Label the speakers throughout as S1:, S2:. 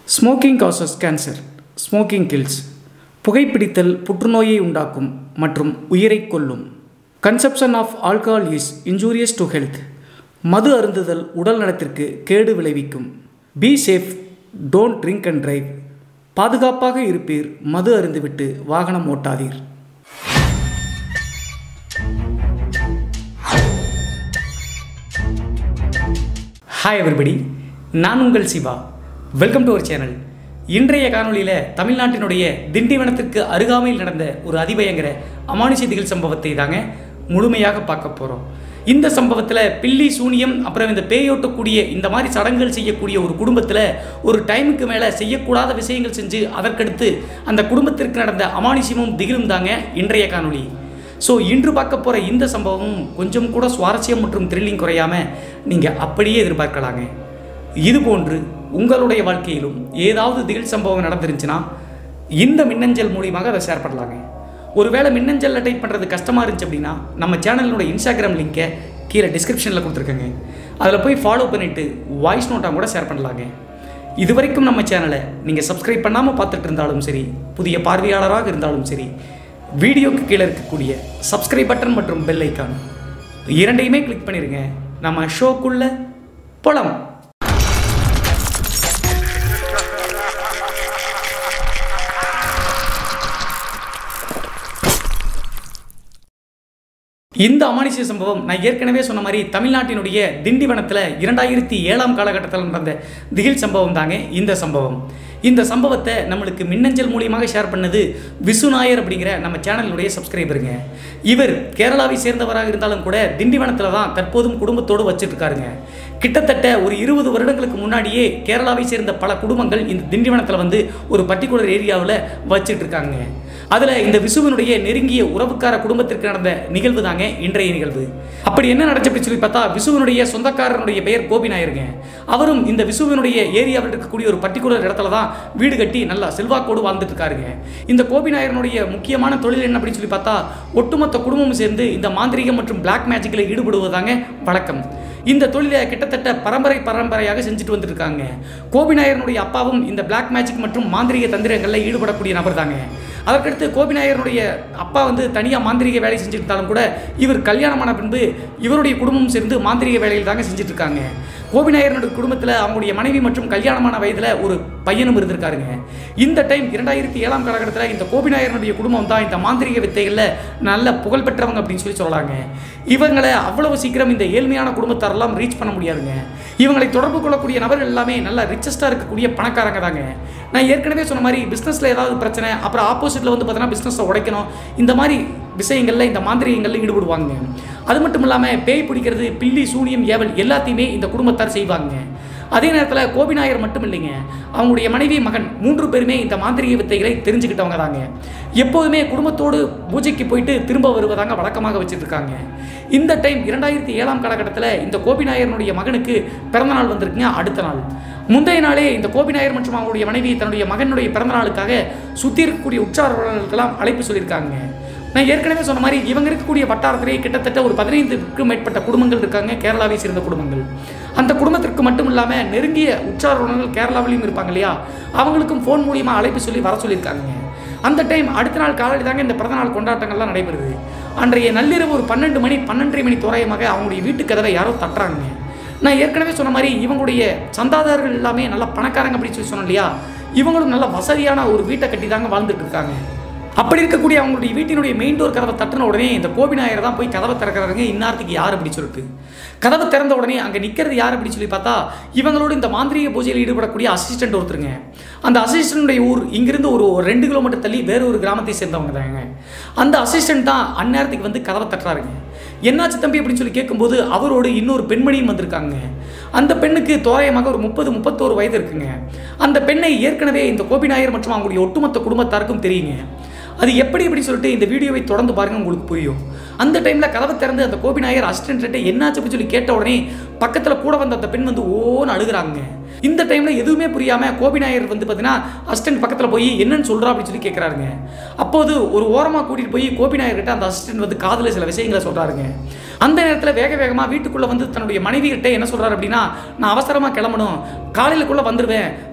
S1: smoking causes cancer smoking kills புகைப்பிடித்தல் புற்றுநோயை உண்டாக்கும் மற்றும் உயிரை கொல்லும் consumption of alcohol is injurious to health மது அருந்துதல் உடல் நலத்திற்கு கேடு விளைவிக்கும் be safe don't drink and drive பாதுகாப்பாக இருப்பீர் மது அருந்துவிட்டு வாகனம் ஓட்டாதீர் ஹாய் எவரிபடி நான் உங்கள் Siva welcome to our channel இன்றைய காணொளியில் தமிழ்நாட்டினுடைய திண்டிவனத்திற்கு அருகாமையில் நடந்த ஒரு அதிபயங்கர அமானுஷ திகில் சம்பவத்தை தாங்க முழுமையாக பார்க்க போகிறோம் இந்த சம்பவத்தில் பில்லி சூனியம் அப்புறம் இந்த பேயோட்டக்கூடிய இந்த மாதிரி சடங்குகள் செய்யக்கூடிய ஒரு குடும்பத்தில் ஒரு டைமுக்கு மேலே செய்யக்கூடாத விஷயங்கள் செஞ்சு அதற்கடுத்து அந்த குடும்பத்திற்கு நடந்த அமானுஷமும் திகிலும் தாங்க இன்றைய காணொளி ஸோ இன்று பார்க்க போகிற இந்த சம்பவமும் கொஞ்சம் கூட சுவாரஸ்யம் மற்றும் த்ரில்லிங் குறையாமல் நீங்கள் அப்படியே எதிர்பார்க்கலாங்க இது போன்று உங்களுடைய வாழ்க்கையிலும் ஏதாவது திகில் சம்பவம் நடந்துருந்துச்சுன்னா இந்த மின்னஞ்சல் மூலியமாக அதை ஷேர் பண்ணலாங்க ஒருவேளை மின்னஞ்சலில் டைப் பண்ணுறது கஷ்டமாக இருந்துச்சு அப்படின்னா நம்ம சேனலோட இன்ஸ்டாகிராம் லிங்கை கீழே டிஸ்கிரிப்ஷனில் கொடுத்துருக்கேங்க அதில் போய் ஃபாலோ பண்ணிவிட்டு வாய்ஸ் நோட்டாக கூட ஷேர் பண்ணலாங்க இது வரைக்கும் நம்ம சேனலை நீங்கள் சப்ஸ்கிரைப் பண்ணாமல் பார்த்துட்டு இருந்தாலும் சரி புதிய பார்வையாளராக இருந்தாலும் சரி வீடியோக்கு கீழே இருக்கக்கூடிய சப்ஸ்கிரைப் பட்டன் மற்றும் பெல் ஐக்கான் இரண்டையுமே கிளிக் பண்ணிடுங்க நம்ம ஷோக்குள்ள போலாம் இந்த அமானுஷ்ய சம்பவம் நான் ஏற்கனவே சொன்ன மாதிரி தமிழ்நாட்டினுடைய திண்டிவனத்தில் இரண்டாயிரத்தி ஏழாம் காலகட்டத்தில் நடந்த திகில் சம்பவம் தாங்க இந்த சம்பவம் இந்த சம்பவத்தை நம்மளுக்கு மின்னஞ்சல் மூலியமாக ஷேர் பண்ணது விசுநாயர் அப்படிங்கிற நம்ம சேனலுடைய சப்ஸ்கிரைபருங்க இவர் கேரளாவை சேர்ந்தவராக இருந்தாலும் கூட திண்டிவனத்தில் தான் தற்போதும் குடும்பத்தோடு வச்சுட்டு இருக்காருங்க கிட்டத்தட்ட ஒரு இருபது வருடங்களுக்கு முன்னாடியே கேரளாவை சேர்ந்த பல குடும்பங்கள் இந்த திண்டிவனத்தில் வந்து ஒரு பர்டிகுலர் ஏரியாவில் வச்சுட்டு இருக்காங்க அதில் இந்த விசுவனுடைய நெருங்கிய உறவுக்கார குடும்பத்திற்கு நடந்த நிகழ்வு தாங்க இன்றைய நிகழ்வு அப்படி என்ன நடந்துச்சு அப்படி சொல்லி பார்த்தா விசுவனுடைய சொந்தக்காரனுடைய பெயர் கோபி நாயருங்க அவரும் இந்த விசுவனுடைய ஏரியாவில் இருக்கக்கூடிய ஒரு பர்டிகுலர் இடத்துல தான் வீடு கட்டி நல்லா செல்வாக்கோடு வாழ்ந்துட்டு இருக்காருங்க இந்த கோபி நாயரனுடைய முக்கியமான தொழில் என்ன அப்படின்னு சொல்லி பார்த்தா ஒட்டுமொத்த குடும்பமும் சேர்ந்து இந்த மாந்திரிகம் மற்றும் பிளாக் மேஜிக்கில் ஈடுபடுவதாங்க வழக்கம் இந்த தொழிலை கிட்டத்தட்ட பரம்பரை பரம்பரையாக செஞ்சுட்டு வந்துருக்காங்க கோபிநாயரனுடைய அப்பாவும் இந்த பிளாக் மேஜிக் மற்றும் மாந்திரிக தந்திரங்களில் ஈடுபடக்கூடிய நபர் தாங்க அதற்கடுத்து கோபிநாயரனுடைய அப்பா வந்து தனியாக மாந்திரிக வேலை செஞ்சுட்டு இருந்தாலும் கூட இவர் கல்யாணமான பின்பு இவருடைய குடும்பம் சேர்ந்து மாந்திரிக வேலையில் தாங்க செஞ்சுட்டு இருக்காங்க கோபிநாயரனுடைய குடும்பத்தில் அவங்களுடைய மனைவி மற்றும் கல்யாணமான வயதில் ஒரு பையனும் இருந்திருக்காருங்க இந்த டைம் இரண்டாயிரத்தி ஏழாம் காலகட்டத்தில் இந்த கோபிநாயரனுடைய குடும்பம் தான் இந்த மாந்திரிக வித்தைகளில் நல்ல புகழ் பெற்றவங்க அப்படின்னு சொல்லி சொல்லலாங்க இவங்களை அவ்வளவு சீக்கிரம் இந்த ஏழ்மையான குடும்பத்தாரெல்லாம் ரீச் பண்ண முடியாதுங்க இவங்களை தொடர்பு கொள்ளக்கூடிய நபர்கள் எல்லாமே நல்ல ரிச்சஸ்டாக இருக்கக்கூடிய பணக்காரங்க தாங்க நான் ஏற்கனவே சொன்ன மாதிரி பிஸ்னஸில் ஏதாவது பிரச்சனை அப்புறம் ஆப்போசிட்டில் வந்து பார்த்தீங்கன்னா பிஸ்னஸை உடைக்கணும் இந்த மாதிரி விஷயங்களில் இந்த மாந்திரிகங்களில் ஈடுபடுவாங்க அது மட்டும் இல்லாமல் பேய் பிடிக்கிறது பில்லி சூனியம் ஏவல் எல்லாத்தையுமே இந்த குடும்பத்தார் செய்வாங்க அதே நேரத்தில் கோபிநாயர் மட்டும் இல்லைங்க அவங்களுடைய மனைவி மகன் மூன்று பேருமே இந்த மாந்திரிக வித்தைகளை தெரிஞ்சுக்கிட்டவங்க தாங்க எப்போதுமே குடும்பத்தோடு பூஜைக்கு போயிட்டு திரும்ப வருவதாங்க வழக்கமாக வச்சுட்டு இருக்காங்க இந்த டைம் இரண்டாயிரத்தி ஏழாம் காலகட்டத்தில் இந்த கோபிநாயரனுடைய மகனுக்கு பிறந்த நாள் வந்திருக்குங்க அடுத்த நாள் முந்தைய நாளே இந்த கோபிநாயர் மற்றும் அவங்களுடைய மனைவி தன்னுடைய மகனுடைய பிறந்த நாளுக்காக சுற்றி இருக்கக்கூடிய உற்சாரர்களுக்கெல்லாம் அழைப்பு சொல்லியிருக்காங்க நான் ஏற்கனவே சொன்ன மாதிரி இவங்க இருக்கக்கூடிய வட்டாரத்திலேயே கிட்டத்தட்ட ஒரு பதினைந்துக்கும் மேற்பட்ட குடும்பங்கள் இருக்காங்க கேரளாவை சேர்ந்த குடும்பங்கள் அந்த குடும்பத்திற்கு மட்டும் இல்லாமல் நெருங்கிய உற்சார உணர்கள் கேரளாவிலையும் இருப்பாங்க இல்லையா அவங்களுக்கும் ஃபோன் மூலியமாக அழைப்பு சொல்லி வர சொல்லியிருக்காங்க அந்த டைம் அடுத்த நாள் காலையில் தாங்க இந்த பிறந்தநாள் கொண்டாட்டங்கள்லாம் நடைபெறுது அன்றைய நள்ளிரவு ஒரு பன்னெண்டு மணி பன்னெண்டரை மணி தோராயமாக அவங்களுடைய வீட்டு கதவை யாரோ தட்டுறாங்க நான் ஏற்கனவே சொன்ன மாதிரி இவங்களுடைய சந்தாதாரர்கள் எல்லாமே நல்லா பணக்காரங்க அப்படின்னு சொல்லி சொன்னோம் இல்லையா இவங்களும் நல்ல வசதியான ஒரு வீட்டை கட்டி தாங்க வாழ்ந்துட்டு இருக்காங்க அப்படி இருக்கக்கூடிய அவங்களுடைய வீட்டினுடைய மெயின் டோர் கதவை தட்டின உடனே இந்த கோபிநாயர் தான் போய் கதவை திறக்கிறாருங்க இன்னார்த்துக்கு யார் அப்படி சொல்லிட்டு கதவை திறந்த உடனே அங்கே நிற்கிறது யார் அப்படி சொல்லி பார்த்தா இவங்களோட இந்த மாந்திரிக பூஜையில் ஈடுபடக்கூடிய அசிஸ்டன்ட் ஒருத்தருங்க அந்த அசிஸ்டன்ட்டுடைய ஊர் இங்கிருந்து ஒரு ரெண்டு கிலோமீட்டர் தள்ளி வேற ஒரு கிராமத்தை சேர்ந்தவங்க தாங்க அந்த அசிஸ்டன்ட் தான் அந்நேரத்துக்கு வந்து கதவை தட்டுறாருங்க என்னாச்சு தம்பி அப்படின்னு சொல்லி கேட்கும்போது அவரோடு இன்னொரு பெண்மணியும் வந்திருக்காங்க அந்த பெண்ணுக்கு தோராயமாக ஒரு முப்பது முப்பத்தோரு வயது இருக்குங்க அந்த பெண்ணை ஏற்கனவே இந்த கோபிநாயர் மற்றும் அவங்களுடைய ஒட்டுமொத்த குடும்பத்தாருக்கும் தெரியுங்க அது எப்படி இப்படி சொல்லிட்டு இந்த வீடியோவை தொடர்ந்து பாருங்க உங்களுக்கு புரியும் அந்த டைமில் கதவை திறந்து அந்த கோபிநாயர் அசிஸ்டன்ட் என்னாச்சு அப்படின்னு சொல்லி கேட்ட உடனே பக்கத்தில் கூட வந்த அந்த பெண் வந்து ஓன்னு அழுகுறாங்க இந்த டைமில் எதுவுமே புரியாமல் கோபிநாயர் வந்து பார்த்தீங்கன்னா அசிஸ்டன்ட் பக்கத்தில் போய் என்னன்னு சொல்கிறா அப்படின்னு சொல்லி கேட்குறாருங்க அப்போது ஒரு ஓரமாக கூட்டிகிட்டு போய் கோபிநாயர் கிட்ட அந்த அசிஸ்டன்ட் வந்து காதில் சில விஷயங்களை சொல்கிறாருங்க அந்த நேரத்தில் வேக வேகமாக வீட்டுக்குள்ளே வந்து தன்னுடைய மனைவி கிட்ட என்ன சொல்கிறாரு அப்படின்னா நான் அவசரமாக கிளம்பணும் காலையிலக்குள்ளே வந்துடுவேன்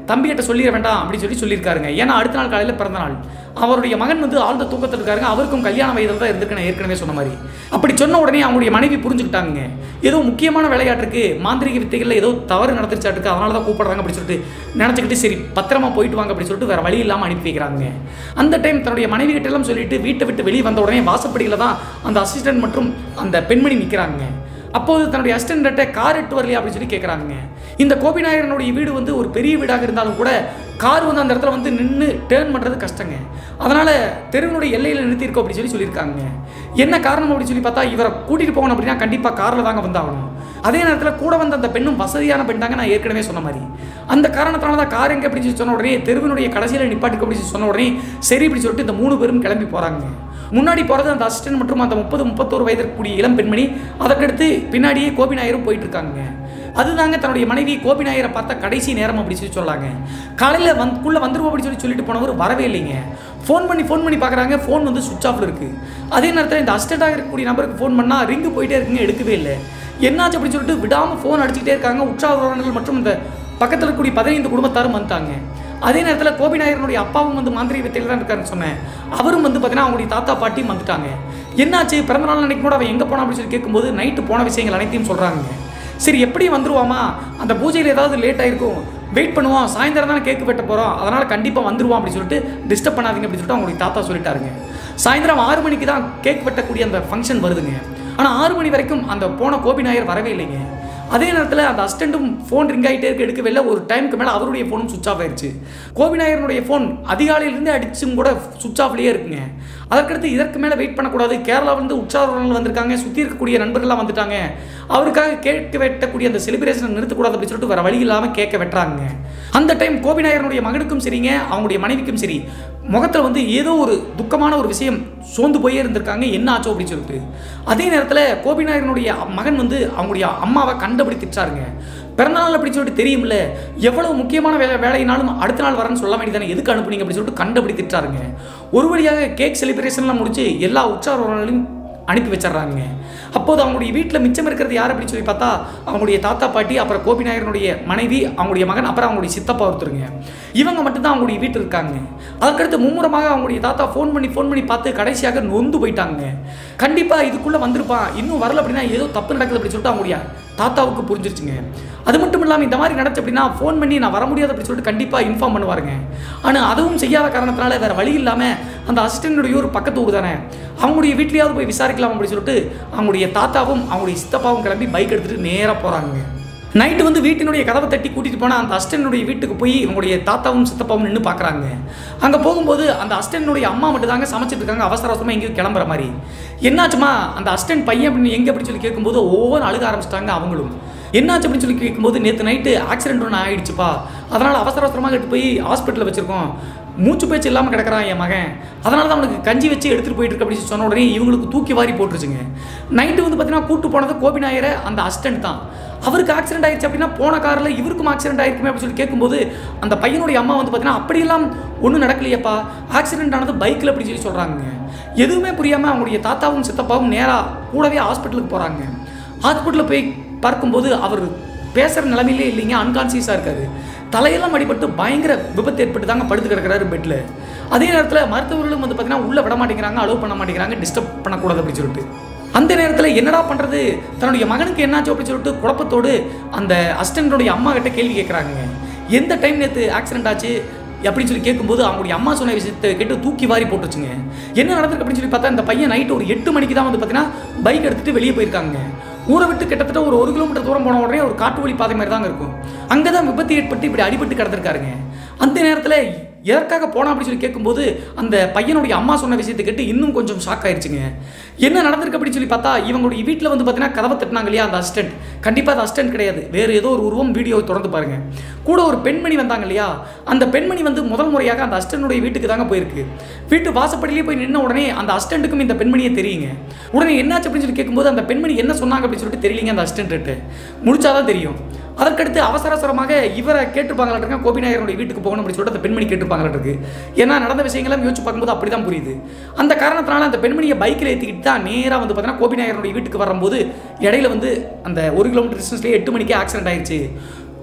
S1: தம்பிகிட்ட சொல்லிட வேண்டாம் அப்படின்னு சொல்லி சொல்லியிருக்காருங்க ஏன்னா அடுத்த நாள் காலையில் பிறந்த நாள் அவருடைய மகன் வந்து ஆழ்ந்த தூக்கத்தில் இருக்காருங்க அவருக்கும் கல்யாண வயதில் தான் இருந்திருக்கு நான் ஏற்கனவே சொன்ன மாதிரி அப்படி சொன்ன உடனே அவங்களுடைய மனைவி புரிஞ்சுக்கிட்டாங்க ஏதோ முக்கியமான விளையாட்டுக்கு மாந்திரிக வித்தைகளில் ஏதோ தவறு நடந்துருச்சாட்டுக்கு அதனால தான் கூப்பிடுறாங்க அப்படின்னு சொல்லிட்டு நினச்சிக்கிட்டு சரி பத்திரமா போயிட்டு வாங்க அப்படின்னு சொல்லிட்டு வேற வழி இல்லாமல் அனுப்பி வைக்கிறாங்க அந்த டைம் தன்னுடைய மனைவி கிட்ட எல்லாம் சொல்லிட்டு வீட்டை விட்டு வெளியே வந்த உடனே வாசப்படியில் தான் அந்த அசிஸ்டன்ட் மற்றும் அந்த பெண்மணி நிற்கிறாங்க அப்போது தன்னுடைய அசிஸ்டன்ட்ட கார் எட்டு வரலையா அப்படின்னு சொல்லி கேட்குறாங்க இந்த கோபிநாயகனுடைய வீடு வந்து ஒரு பெரிய வீடாக இருந்தாலும் கூட கார் வந்து அந்த இடத்துல வந்து நின்று டேர்ன் பண்ணுறது கஷ்டங்க அதனால் தெருவினுடைய எல்லையில் நிறுத்தியிருக்கோம் அப்படின்னு சொல்லி சொல்லியிருக்காங்க என்ன காரணம் அப்படின்னு சொல்லி பார்த்தா இவரை கூட்டிகிட்டு போகணும் அப்படின்னா கண்டிப்பாக காரில் தாங்க வந்தாகணும் அதே நேரத்தில் கூட வந்த அந்த பெண்ணும் வசதியான பெண் தாங்க நான் ஏற்கனவே சொன்ன மாதிரி அந்த காரணத்தினால தான் கார் எங்கே அப்படின்னு சொல்லி சொன்ன உடனே தெருவினுடைய கடைசியில் நிப்பாட்டுக்கு அப்படின்னு சொல்லி சொன்ன உடனே சரி இப்படி சொல்லிட்டு இந்த மூணு பேரும் கிளம்பி போகிறாங்க முன்னாடி போகிறது அந்த அசிஸ்டன்ட் மற்றும் அந்த முப்பது முப்பத்தோரு வயதிற்கு கூடிய இளம் பெண்மணி அதற்கடுத்து பின்னாடியே கோபி நாயரும் போயிட்டு இருக்காங்க அதுதாங்க தன்னுடைய மனைவி கோபி நாயரை பார்த்த கடைசி நேரம் அப்படி சொல்லி சொல்லாங்க காலையில் வந்துக்குள்ளே வந்துருவோம் அப்படின்னு சொல்லி சொல்லிட்டு போனவர் வரவே இல்லைங்க ஃபோன் பண்ணி ஃபோன் பண்ணி பார்க்குறாங்க ஃபோன் வந்து சுவிச் ஆஃப்ல இருக்குது அதே நேரத்தில் இந்த அசிஸ்டண்டாக இருக்கக்கூடிய நபருக்கு ஃபோன் பண்ணால் ரிங்கு போயிட்டே இருக்குங்க எடுக்கவே இல்லை என்னாச்சு அப்படின்னு சொல்லிட்டு விடாமல் ஃபோன் அடிச்சுக்கிட்டே இருக்காங்க உற்சாகங்கள் மற்றும் இந்த பக்கத்தில் இருக்கக்கூடிய பதினைந்து குடும்பத்தாரும் வந்துட்டாங்க அதே நேரத்தில் கோபி நாயரனுடைய அப்பாவும் வந்து மாந்திரிக வித்தையில் தான் இருக்காருன்னு சொன்னேன் அவரும் வந்து பார்த்தீங்கன்னா அவங்களுடைய தாத்தா பாட்டியும் வந்துட்டாங்க என்னாச்சு பிறந்த நாள் அன்னைக்கு கூட அவன் எங்கே போனா அப்படின்னு சொல்லி கேட்கும்போது நைட்டு போன விஷயங்கள் அனைத்தையும் சொல்கிறாங்க சரி எப்படி வந்துருவாமா அந்த பூஜையில் ஏதாவது லேட் ஆயிருக்கும் வெயிட் பண்ணுவோம் சாயந்தரம் தானே கேக்கு வெட்ட போகிறோம் அதனால் கண்டிப்பாக வந்துருவோம் அப்படின்னு சொல்லிட்டு டிஸ்டர்ப் பண்ணாதீங்க அப்படின்னு சொல்லிட்டு அவங்களுடைய தாத்தா சொல்லிட்டாருங்க சாயந்தரம் ஆறு மணிக்கு தான் கேக் வெட்டக்கூடிய அந்த ஃபங்க்ஷன் வருதுங்க ஆனால் ஆறு மணி வரைக்கும் அந்த போன கோபி நாயர் வரவே இல்லைங்க அதே நேரத்தில் அந்த அசிஸ்டண்ட்டும் ஃபோன் ரிங் ஆகிட்டே இருக்க எடுக்கவே இல்லை ஒரு டைமுக்கு மேலே அவருடைய ஃபோனும் சுவிச் ஆஃப் ஆயிடுச்சு கோபிநாயகனுடைய ஃபோன் அதிகாலையிலேருந்து அடிச்சும் கூட சுவிச் ஆஃப்லேயே இருக்குங்க அதற்கடுத்து இதற்கு மேலே வெயிட் பண்ணக்கூடாது கேரளாவிலேருந்து உற்சாகங்கள் வந்திருக்காங்க சுற்றி இருக்கக்கூடிய நண்பர்கள்லாம் வந்துட்டாங்க அவருக்காக கேட்க வெட்டக்கூடிய அந்த செலிப்ரேஷனை நிறுத்தக்கூடாது அப்படின்னு சொல்லிட்டு வேறு வழி இல்லாமல் கேட்க வெட்டுறாங்க அந்த டைம் கோபிநாயகனுடைய மகனுக்கும் சரிங்க அவங்களுடைய மனைவிக்கும் சரி முகத்தில் வந்து ஏதோ ஒரு துக்கமான ஒரு விஷயம் சோர்ந்து போயே இருந்திருக்காங்க என்ன ஆச்சோ அப்படின்னு சொல்லிட்டு அதே நேரத்தில் கோபிநாயகனுடைய மகன் வந்து அவங்களுடைய அம்மாவை கண்டபடி திட்டாருங்க பிறந்தநாள் அப்படின்னு சொல்லிட்டு தெரியும்ல எவ்வளவு முக்கியமான வேலை வேலையினாலும் அடுத்த நாள் வரேன்னு சொல்ல வேண்டியதானே எதுக்கு அனுப்புனீங்க அப்படின்னு சொல்லிட்டு கண்டபடி திட்டாருங்க ஒரு வழியாக கேக் செலிப்ரேஷன்லாம் முடிச்சு எல்லா உற்சாகங்களையும் அனுப்பி வச்சிடுறாங்க அப்போது அவங்களுடைய வீட்டில் மிச்சம் இருக்கிறது யார் அப்படின்னு சொல்லி பார்த்தா அவங்களுடைய தாத்தா பாட்டி அப்புறம் கோபிநாயகனுடைய மனைவி அவங்களுடைய மகன் அப்புறம் அவங்களுடைய சித்தப்பா ஒருத்தருங்க இவங்க மட்டும்தான் அவங்களுடைய வீட்டில் இருக்காங்க அதுக்கடுத்து மும்முரமாக அவங்களுடைய தாத்தா ஃபோன் பண்ணி ஃபோன் பண்ணி பார்த்து கடைசியாக நொந்து போயிட்டாங்க கண்டிப்பாக இதுக்குள்ளே வந்திருப்பான் இன்னும் வரல அப்படின்னா ஏதோ தப்பு நடக்குது அப்படின்னு சொல்லிட்டு அவங்களுடைய தாத்தாவுக்கு புரிஞ்சிருச்சுங்க அது மட்டும் இல்லாமல் இந்த மாதிரி நடந்துச்சு அப்படின்னா ஃபோன் பண்ணி நான் வர முடியாது அப்படின்னு சொல்லிட்டு கண்டிப்பாக இன்ஃபார்ம் பண்ணுவாருங்க ஆனால் அதுவும் செய்யாத காரணத்தினால வேறு வழி இல்லாமல் அந்த அசிஸ்டன்டுடைய ஒரு பக்கத்து ஊர் தானே அவங்களுடைய வீட்லேயாவது போய் விசாரிக்கலாம் அப்படின்னு சொல்லிட்டு அவங்களுடைய தாத்தாவும் அவங்களுடைய சித்தப்பாவும் கிளம்பி பைக் எடுத்துகிட்டு நேராக போகிறாங்க நைட்டு வந்து வீட்டினுடைய கதவை தட்டி கூட்டிகிட்டு போனால் அந்த அஸ்டனுடைய வீட்டுக்கு போய் இவங்களுடைய தாத்தாவும் சித்தப்பாவும் நின்று பார்க்குறாங்க அங்கே போகும்போது அந்த அஸ்டனுடைய அம்மா மட்டும் தாங்க சமைச்சிட்டு இருக்காங்க அவசர அவசரமாக எங்கேயும் கிளம்புற மாதிரி என்னாச்சுமா அந்த அஸ்டன் பையன் அப்படின்னு எங்கே அப்படின்னு சொல்லி கேட்கும்போது ஒவ்வொரு அழுக ஆரம்பிச்சிட்டாங்க அவங்களும் என்னாச்சு அப்படின்னு சொல்லி கேட்கும்போது நேற்று நைட்டு ஆக்சிடென்ட் ஒன்று ஆயிடுச்சுப்பா அதனால் அவசர அவசரமாக எடுத்து போய் ஹாஸ்பிட்டலில் வச்சுருக்கோம் மூச்சு பேச்சு இல்லாமல் கிடக்குறான் என் மகன் அதனால தான் அவனுக்கு கஞ்சி வச்சு எடுத்துகிட்டு போயிட்டு இருக்கு அப்படின்னு சொன்ன உடனே இவங்களுக்கு தூக்கி வாரி போட்டுருச்சுங்க நைட்டு வந்து பார்த்தீங்கன்னா கூட்டு போனது கோபி நாயரை அந்த அசிஸ்டன்ட் தான் அவருக்கு ஆக்சிடென்ட் ஆயிடுச்சு அப்படின்னா போன காரில் இவருக்கும் ஆக்சிடென்ட் ஆயிருக்குமே அப்படின்னு சொல்லி கேட்கும்போது அந்த பையனுடைய அம்மா வந்து பார்த்தீங்கன்னா அப்படியெல்லாம் ஒன்றும் நடக்கலையப்பா ஆக்சிடென்ட் ஆனது பைக்கில் அப்படின்னு சொல்லி சொல்கிறாங்க எதுவுமே புரியாமல் அவங்களுடைய தாத்தாவும் சித்தப்பாவும் நேராக கூடவே ஹாஸ்பிட்டலுக்கு போகிறாங்க ஹாஸ்பிட்டலில் போய் பார்க்கும்போது அவர் பேசுகிற நிலைமையிலே இல்லைங்க அன்கான்சியஸாக இருக்காரு தலையெல்லாம் அடிபட்டு பயங்கர விபத்து ஏற்பட்டு தாங்க படுத்து கிடக்கிறாரு பெட்டில் அதே நேரத்தில் மருத்துவர்களும் வந்து பார்த்தீங்கன்னா உள்ளே விட மாட்டேங்கிறாங்க அலோவ் பண்ண மாட்டேங்கிறாங்க டிஸ்டர்ப் பண்ணக்கூடாது அப்படின்னு சொல்லிட்டு அந்த நேரத்தில் என்னடா பண்ணுறது தன்னுடைய மகனுக்கு என்னாச்சு அப்படின்னு சொல்லிட்டு குழப்பத்தோடு அந்த அசிஸ்டன்டோடைய அம்மா கிட்ட கேள்வி கேட்குறாங்க எந்த டைம் நேற்று ஆக்சிடென்ட் ஆச்சு அப்படின்னு சொல்லி கேட்கும்போது அவங்களுடைய அம்மா சொன்ன விஷயத்தை கேட்டு தூக்கி வாரி போட்டுச்சுங்க என்ன நடந்திருக்கு அப்படின்னு சொல்லி பார்த்தா இந்த பையன் நைட்டு ஒரு எட்டு மணிக்கு தான் வந்து பார்த்தீங்கன்னா பைக் எடுத்துகிட்டு வெளியே போயிருக்காங்க ஊரை விட்டு கிட்டத்தட்ட ஒரு ஒரு கிலோமீட்டர் தூரம் போன உடனே ஒரு காட்டு வழி பாதை மாதிரி தாங்க இருக்கும் அங்கே தான் விபத்து ஏற்பட்டு இப்படி அடிபட்டு கிடந்திருக்காருங்க அந்த நேரத்தில் எதற்காக போனா அப்படின்னு சொல்லி கேட்கும்போது அந்த பையனுடைய அம்மா சொன்ன விஷயத்தை கேட்டு இன்னும் கொஞ்சம் ஷாக் ஆயிடுச்சுங்க என்ன நடந்திருக்கு அப்படின்னு சொல்லி பார்த்தா இவங்களுடைய வீட்டில் வந்து பார்த்தீங்கன்னா கதவை தட்டினாங்க இல்லையா அந்த அசிஸ்டன்ட் கண்டிப்பாக அது அசிஸ்டன்ட் கிடையாது வேறு ஏதோ ஒரு உருவம் வீடியோவை தொடர்ந்து பாருங்க கூட ஒரு பெண்மணி வந்தாங்க இல்லையா அந்த பெண்மணி வந்து முதல் முறையாக அந்த அசிஸ்டன்டுடைய வீட்டுக்கு தாங்க போயிருக்கு வீட்டு வாசப்படியிலே போய் நின்ன உடனே அந்த அசிஸ்டன்ட்டுக்கும் இந்த பெண்மணியை தெரியுங்க உடனே என்னாச்சு அப்படின்னு சொல்லி கேட்கும்போது அந்த பெண்மணி என்ன சொன்னாங்க அப்படின்னு சொல்லிட்டு தெரியலங்க அந்த அசிஸ்டன்ட்டு முடிச்சாதான் தெரியும் அதற்கடுத்து அவசர அவசரமாக இவரை கேட்டிருப்பாங்களாட்டு கோபிநாயகருடைய வீட்டுக்கு போகணும் அப்படின்னு சொல்லிட்டு அந்த பெண்மணி கேட்டிருப்பாங்களாட்டு ஏன்னா நடந்த விஷயங்கள்லாம் யோசிச்சு பார்க்கும்போது அப்படி தான் புரியுது அந்த காரணத்தினால அந்த பெண்மணியை பைக்கில் ஏற்றிக்கிட்டு தான் நேராக வந்து பார்த்தீங்கன்னா கோபிநாயகருடைய வீட்டுக்கு வரும்போது இடையில வந்து அந்த ஒரு கிலோமீட்டர் டிஸ்டன்ஸ்லேயே எட்டு மணிக்கே ஆக்சிடென்ட் ஆயிடுச்சு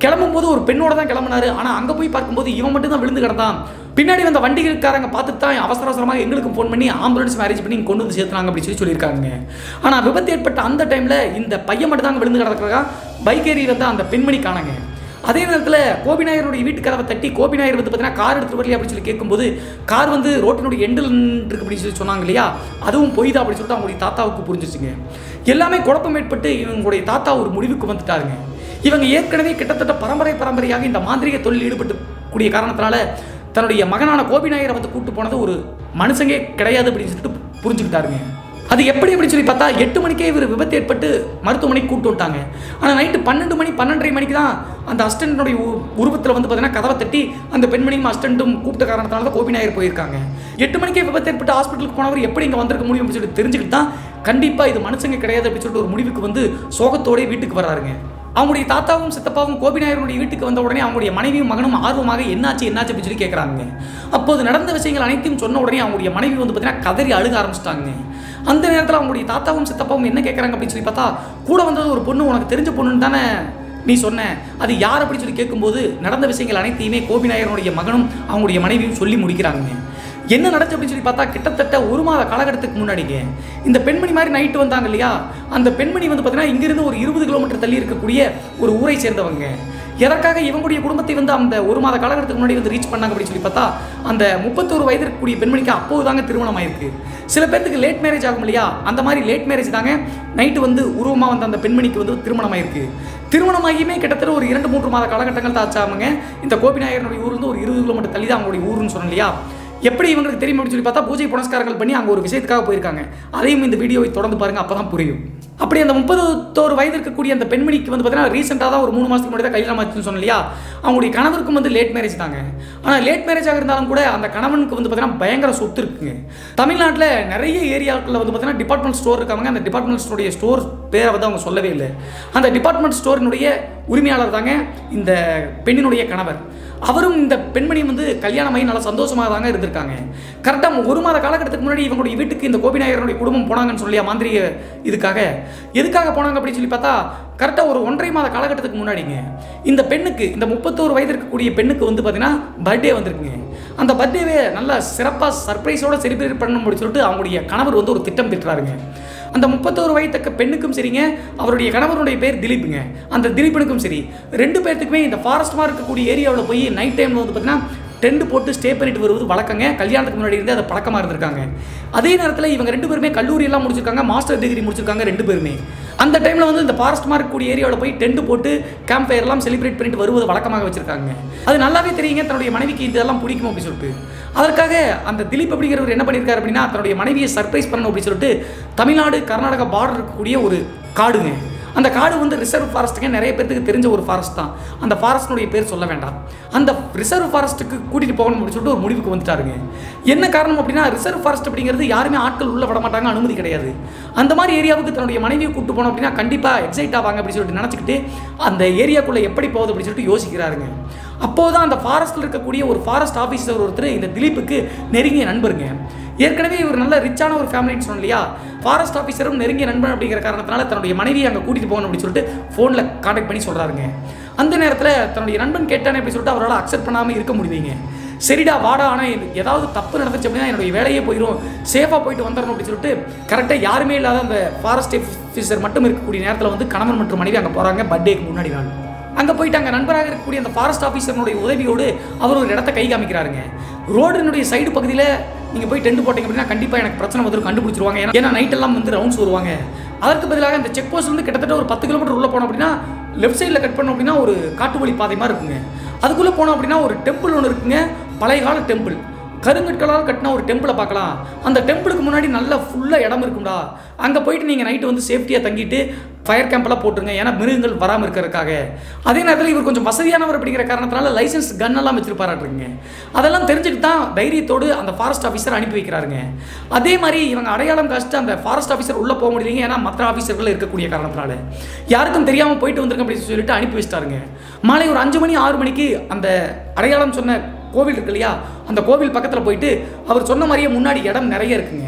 S1: கிளம்பும்போது ஒரு பெண்ணோட தான் கிளம்புனாரு ஆனால் அங்கே போய் பார்க்கும்போது இவன் மட்டும் தான் விழுந்து கிடந்தான் பின்னாடி வந்த வண்டிகளுக்காரங்க பார்த்துட்டு தான் அவசர அவசரமாக எங்களுக்கு ஃபோன் பண்ணி ஆம்புலன்ஸ் மேரேஜ் பண்ணி இங்க கொண்டு வந்து சேர்த்துனாங்க அப்படின்னு சொல்லி சொல்லியிருக்காங்க ஆனால் விபத்து ஏற்பட்ட அந்த டைமில் இந்த பையன் மட்டும் தான் விழுந்து கிடக்கிறதா பைக் ஏறி வந்த அந்த பெண்மணி காணாங்க அதே நேரத்தில் கோபிநாயருடைய வீட்டு கதவை தட்டி கோபிநாயர் வந்து பார்த்தீங்கன்னா கார் எடுத்து வரலையா அப்படின்னு சொல்லி கேட்கும்போது கார் வந்து ரோட்டினுடைய எண்டில் இருக்கு அப்படின்னு சொல்லி சொன்னாங்க இல்லையா அதுவும் பொய் தான் அப்படின்னு சொல்லிட்டு அவங்களுடைய தாத்தாவுக்கு புரிஞ்சிச்சுங்க எல்லாமே குழப்பம் ஏற்பட்டு இவங்களுடைய தாத்தா ஒரு முடிவுக்கு வந்துட்டாருங்க இவங்க ஏற்கனவே கிட்டத்தட்ட பரம்பரை பரம்பரையாக இந்த மாந்திரிக தொழில் ஈடுபட்டு கூடிய காரணத்தினால தன்னுடைய மகனான கோபிநாயரை வந்து கூட்டு போனது ஒரு மனுஷங்கே கிடையாது அப்படின்னு சொல்லிட்டு புரிஞ்சுக்கிட்டாருங்க அது எப்படி அப்படின்னு சொல்லி பார்த்தா எட்டு மணிக்கே இவர் விபத்து ஏற்பட்டு மருத்துவமனைக்கு கூட்டு விட்டாங்க ஆனால் நைட்டு பன்னெண்டு மணி பன்னெண்டரை மணிக்கு தான் அந்த அஸ்டன்டனுடைய உருவத்தில் வந்து பார்த்தீங்கன்னா கதவை தட்டி அந்த பெண்மணியும் அஸ்டண்ட்டும் கூப்பிட்ட காரணத்தினால தான் கோபிநாயர் போயிருக்காங்க எட்டு மணிக்கே விபத்து ஏற்பட்டு ஹாஸ்பிட்டலுக்கு போனவர் எப்படி இங்கே வந்திருக்க முடியும் அப்படின்னு சொல்லிட்டு தெரிஞ்சுக்கிட்டு தான் கண்டிப்பாக இது மனுஷங்க கிடையாது அப்படின்னு சொல்லிட்டு ஒரு முடிவுக்கு வந்து சோகத்தோடய வீட்டுக்கு வர்றாருங்க அவங்களுடைய தாத்தாவும் சித்தப்பாவும் கோபிநாயருடைய வீட்டுக்கு வந்த உடனே அவங்களுடைய மனைவியும் மகனும் ஆர்வமாக என்னாச்சு என்னாச்சு அப்படின்னு சொல்லி கேட்குறாங்க அப்போது நடந்த விஷயங்கள் அனைத்தையும் சொன்ன உடனே அவங்களுடைய மனைவி வந்து பார்த்தீங்கன்னா கதறி அழுக ஆரம்பிச்சிட்டாங்க அந்த நேரத்தில் அவங்களுடைய தாத்தாவும் சித்தப்பாவும் என்ன கேட்குறாங்க அப்படின்னு சொல்லி பார்த்தா கூட வந்தது ஒரு பொண்ணு உனக்கு தெரிஞ்ச பொண்ணுன்னு தானே நீ சொன்ன அது யார் அப்படின்னு சொல்லி கேட்கும்போது நடந்த விஷயங்கள் அனைத்தையுமே கோபிநாயகனுடைய மகனும் அவங்களுடைய மனைவியும் சொல்லி முடிக்கிறாங்க என்ன நடந்துச்சு அப்படின்னு சொல்லி பார்த்தா கிட்டத்தட்ட ஒரு மாத காலகட்டத்துக்கு முன்னாடிங்க இந்த பெண்மணி மாதிரி நைட்டு வந்தாங்க இல்லையா அந்த பெண்மணி வந்து பார்த்தீங்கன்னா இங்கிருந்து ஒரு இருபது கிலோமீட்டர் தள்ளி இருக்கக்கூடிய ஒரு ஊரை சேர்ந்தவங்க எதற்காக இவங்களுடைய குடும்பத்தை வந்து அந்த ஒரு மாத காலகட்டத்துக்கு முன்னாடி வந்து ரீச் பண்ணாங்க அப்படின்னு சொல்லி பார்த்தா அந்த முப்பத்தோரு வயது இருக்கக்கூடிய பெண்மணிக்கு அப்போது தாங்க திருமணம் ஆயிருக்கு சில பேர்த்துக்கு லேட் மேரேஜ் ஆகும் இல்லையா அந்த மாதிரி லேட் மேரேஜ் தாங்க நைட்டு வந்து உருவமாக வந்த அந்த பெண்மணிக்கு வந்து திருமணம் ஆயிருக்கு திருமணமாகியுமே கிட்டத்தட்ட ஒரு இரண்டு மூன்று மாத காலகட்டங்கள் தான் ஆச்சாமங்க இந்த கோபிநாயகனுடைய ஊர்லேருந்து ஒரு இருபது கிலோமீட்டர் தள்ளி தான் அவங்களுடைய ஊருன்னு சொன்னோம் இல்லையா எப்படி இவங்களுக்கு தெரியும் அப்படின்னு சொல்லி பார்த்தா பூஜை புனஸ்காரங்கள் பண்ணி அங்கே ஒரு விஷயத்துக்காக போயிருக்காங்க அதையும் இந்த வீடியோவை தொடர்ந்து பாருங்க அப்போ தான் புரியும் அப்படி அந்த முப்பத்தோரு வயது இருக்கக்கூடிய அந்த பெண்மணிக்கு வந்து பார்த்தீங்கன்னா ரீசெண்டாக தான் ஒரு மூணு மாதத்துக்கு முன்னாடி தான் கல்யாணம் ஆச்சுன்னு சொன்னோம் இல்லையா அவங்களுடைய கணவருக்கும் வந்து லேட் மேரேஜ் தாங்க ஆனால் லேட் மேரேஜாக இருந்தாலும் கூட அந்த கணவனுக்கு வந்து பார்த்தீங்கன்னா பயங்கர சொத்து இருக்குங்க தமிழ்நாட்டில் நிறைய ஏரியாக்களில் வந்து பார்த்தீங்கன்னா டிபார்ட்மெண்ட் ஸ்டோர் இருக்காங்க அந்த டிபார்ட்மெண்ட் ஸ்டோருடைய ஸ்டோர் பேரை வந்து அவங்க சொல்லவே இல்லை அந்த டிபார்ட்மெண்ட் ஸ்டோரினுடைய உரிமையாளர் தாங்க இந்த பெண்ணினுடைய கணவர் அவரும் இந்த பெண்மணி வந்து கல்யாணமாகி நல்லா சந்தோஷமாக தாங்க இருந்திருக்காங்க கரெக்டாக ஒரு மாத காலகட்டத்துக்கு முன்னாடி இவங்களுடைய வீட்டுக்கு இந்த கோபிநாயகருடைய குடும்பம் போனாங்கன்னு சொல்லியா மாந்திரிக இதுக்காக எதுக்காக போனாங்க அப்படின்னு சொல்லி பார்த்தா கரெக்டாக ஒரு ஒன்றரை மாத காலகட்டத்துக்கு முன்னாடிங்க இந்த பெண்ணுக்கு இந்த முப்பத்தோரு வயது இருக்கக்கூடிய பெண்ணுக்கு வந்து பார்த்தீங்கன்னா பர்த்டே வந்திருக்குங்க அந்த பர்த்டேவை நல்லா சிறப்பாக சர்ப்ரைஸோட செலிப்ரேட் பண்ணணும் அப்படின்னு சொல்லிட்டு அவங்களுடைய கணவர் வந்து ஒரு திட்டம் திட்டுறாருங்க அந்த முப்பத்தோரு வயதுக்க பெண்ணுக்கும் சரிங்க அவருடைய கணவருடைய பேர் திலீப்புங்க அந்த திலீபனுக்கும் சரி ரெண்டு பேர்த்துக்குமே இந்த ஃபாரஸ்ட் இருக்கக்கூடிய ஏரியாவில் போய் நைட் டைமில் வந்து பார்த்தீங்கன்னா டென்ட் போட்டு ஸ்டே பண்ணிட்டு வருவது வழக்கங்க கல்யாணத்துக்கு முன்னாடி இருந்து அது பழக்கமாக இருந்திருக்காங்க அதே நேரத்தில் இவங்க ரெண்டு பேருமே கல்லூரி எல்லாம் முடிச்சிருக்காங்க மாஸ்டர் டிகிரி முடிச்சிருக்காங்க ரெண்டு பேருமே அந்த டைமில் வந்து இந்த ஃபாரஸ்ட் இருக்கக்கூடிய ஏரியாவில் போய் டென்ட் போட்டு கேம்ப் ஃபயர் எல்லாம் செலிப்ரேட் பண்ணிட்டு வருவது வழக்கமாக வச்சிருக்காங்க அது நல்லாவே தெரியுங்க தன்னுடைய மனைவிக்கு இதெல்லாம் பிடிக்கும் அப்படின்னு சொல்லிட்டு அதற்காக அந்த திலீப் அப்படிங்கிறவர் என்ன பண்ணியிருக்காரு அப்படின்னா தன்னுடைய மனைவியை சர்ப்ரைஸ் பண்ணணும் அப்படின்னு சொல்லிட்டு தமிழ்நாடு கர்நாடகா பார்டர் இருக்கக்கூடிய ஒரு காடுங்க அந்த காடு வந்து ரிசர்வ் ஃபாரஸ்ட்டுங்க நிறைய பேருக்கு தெரிஞ்ச ஒரு ஃபாரஸ்ட் தான் அந்த ஃபாரஸ்ட்னுடைய பேர் சொல்ல வேண்டாம் அந்த ரிசர்வ் ஃபாரஸ்ட்டுக்கு கூட்டிகிட்டு போகணும் அப்படின்னு சொல்லிட்டு ஒரு முடிவுக்கு வந்துட்டாருங்க என்ன காரணம் அப்படின்னா ரிசர்வ் ஃபாரஸ்ட் அப்படிங்கிறது யாருமே ஆட்கள் உள்ள விட மாட்டாங்க அனுமதி கிடையாது அந்த மாதிரி ஏரியாவுக்கு தன்னுடைய மனைவியை கூட்டு போனோம் அப்படின்னா கண்டிப்பாக எக்ஸைட் ஆவாங்க அப்படின்னு சொல்லிட்டு நினச்சிக்கிட்டு அந்த ஏரியாக்குள்ளே எப்படி போகுது அப்படின்னு சொல்லிட்டு யோசிக்கிறாருங்க அப்போதான் அந்த ஃபாரஸ்ட்டில் இருக்கக்கூடிய ஒரு ஃபாரஸ்ட் ஆஃபீஸர் ஒருத்தர் இந்த திலீப்புக்கு நெருங்கிய நண்பருங்க ஏற்கனவே இவர் நல்ல ரிச்சான ஒரு ஃபேமிலின்னு சொன்னோம் இல்லையா ஃபாரஸ்ட் ஆஃபீஸரும் நெருங்கிய நண்பன் அப்படிங்கிற காரணத்தினால தன்னுடைய மனைவியை அங்கே கூட்டிகிட்டு போகணும் அப்படின்னு சொல்லிட்டு ஃபோனில் காண்டாக்ட் பண்ணி சொல்கிறாருங்க அந்த நேரத்தில் தன்னுடைய நண்பன் கேட்டானே அப்படின்னு சொல்லிட்டு அவரால் அக்செப்ட் பண்ணாமல் இருக்க முடியுங்க சரிடா வாடா ஆனால் ஏதாவது தப்பு நடந்துச்சு அப்படின்னா என்னுடைய வேலையே போயிடும் சேஃபாக போயிட்டு வந்துடணும் அப்படின்னு சொல்லிட்டு கரெக்டாக யாருமே இல்லாத அந்த ஃபாரஸ்ட் ஆஃபீஸர் மட்டும் இருக்கக்கூடிய நேரத்தில் வந்து கணவன் மற்றும் மனைவி அங்கே போகிறாங்க பர்த்டேக்கு முன்னாடி நாள் அங்கே போயிட்டு அங்கே நண்பராக இருக்கக்கூடிய அந்த ஃபாரஸ்ட் ஆஃபீஸர்னுடைய உதவியோடு அவர் ஒரு இடத்த கை காமிக்கிறாருங்க ரோடினுடைய சைடு பகுதியில் நீங்கள் போய் டென்ட் போட்டீங்க அப்படின்னா கண்டிப்பாக எனக்கு பிரச்சனை வந்துடும் கண்டுபிடிச்சிருவாங்க ஏன்னா ஏன்னா நைட் எல்லாம் வந்து ரவுண்ட்ஸ் வருவாங்க அதற்கு பதிலாக இந்த செக் போஸ்ட் வந்து கிட்டத்தட்ட ஒரு பத்து கிலோமீட்டர் உள்ளே போனோம் அப்படின்னா லெஃப்ட் சைடில் கட் பண்ணோம் அப்படின்னா ஒரு காட்டுவழி பாதை மாதிரி இருக்குங்க அதுக்குள்ளே போனோம் அப்படின்னா ஒரு டெம்பிள் ஒன்று இருக்குங்க பழைய கால டெம்பிள் கருங்கற்களால் கட்டின ஒரு டெம்பிளை பார்க்கலாம் அந்த டெம்பிளுக்கு முன்னாடி நல்ல ஃபுல்லாக இடம் இருக்கும்டா அங்கே போயிட்டு நீங்கள் நைட்டு வந்து சேஃப்டியாக தங்கிட்டு ஃபயர் கேம்பெல்லாம் போட்டுருங்க ஏன்னா மிருகங்கள் வராமல் இருக்கிறதுக்காக அதே நேரத்தில் இவர் கொஞ்சம் வசதியானவர் அப்படிங்கிற காரணத்தினால லைசன்ஸ் கன் எல்லாம் வச்சிருப்பாராட்டுருங்க அதெல்லாம் தெரிஞ்சுட்டு தான் தைரியத்தோடு அந்த ஃபாரஸ்ட் ஆஃபீஸர் அனுப்பி வைக்கிறாருங்க அதே மாதிரி இவங்க அடையாளம் காமிச்சிட்டு அந்த ஃபாரஸ்ட் ஆஃபீஸர் உள்ளே போக முடியலைங்க ஏன்னா மற்ற ஆஃபீஸர்கள் இருக்கக்கூடிய காரணத்தினால யாருக்கும் தெரியாமல் போயிட்டு வந்துருங்க அப்படின்னு சொல்லிட்டு அனுப்பி வச்சிட்டாருங்க மாலை ஒரு அஞ்சு மணி ஆறு மணிக்கு அந்த அடையாளம் சொன்ன கோவில் இருக்கு இல்லையா அந்த கோவில் பக்கத்தில் போயிட்டு அவர் சொன்ன மாதிரியே முன்னாடி இடம் நிறைய இருக்குங்க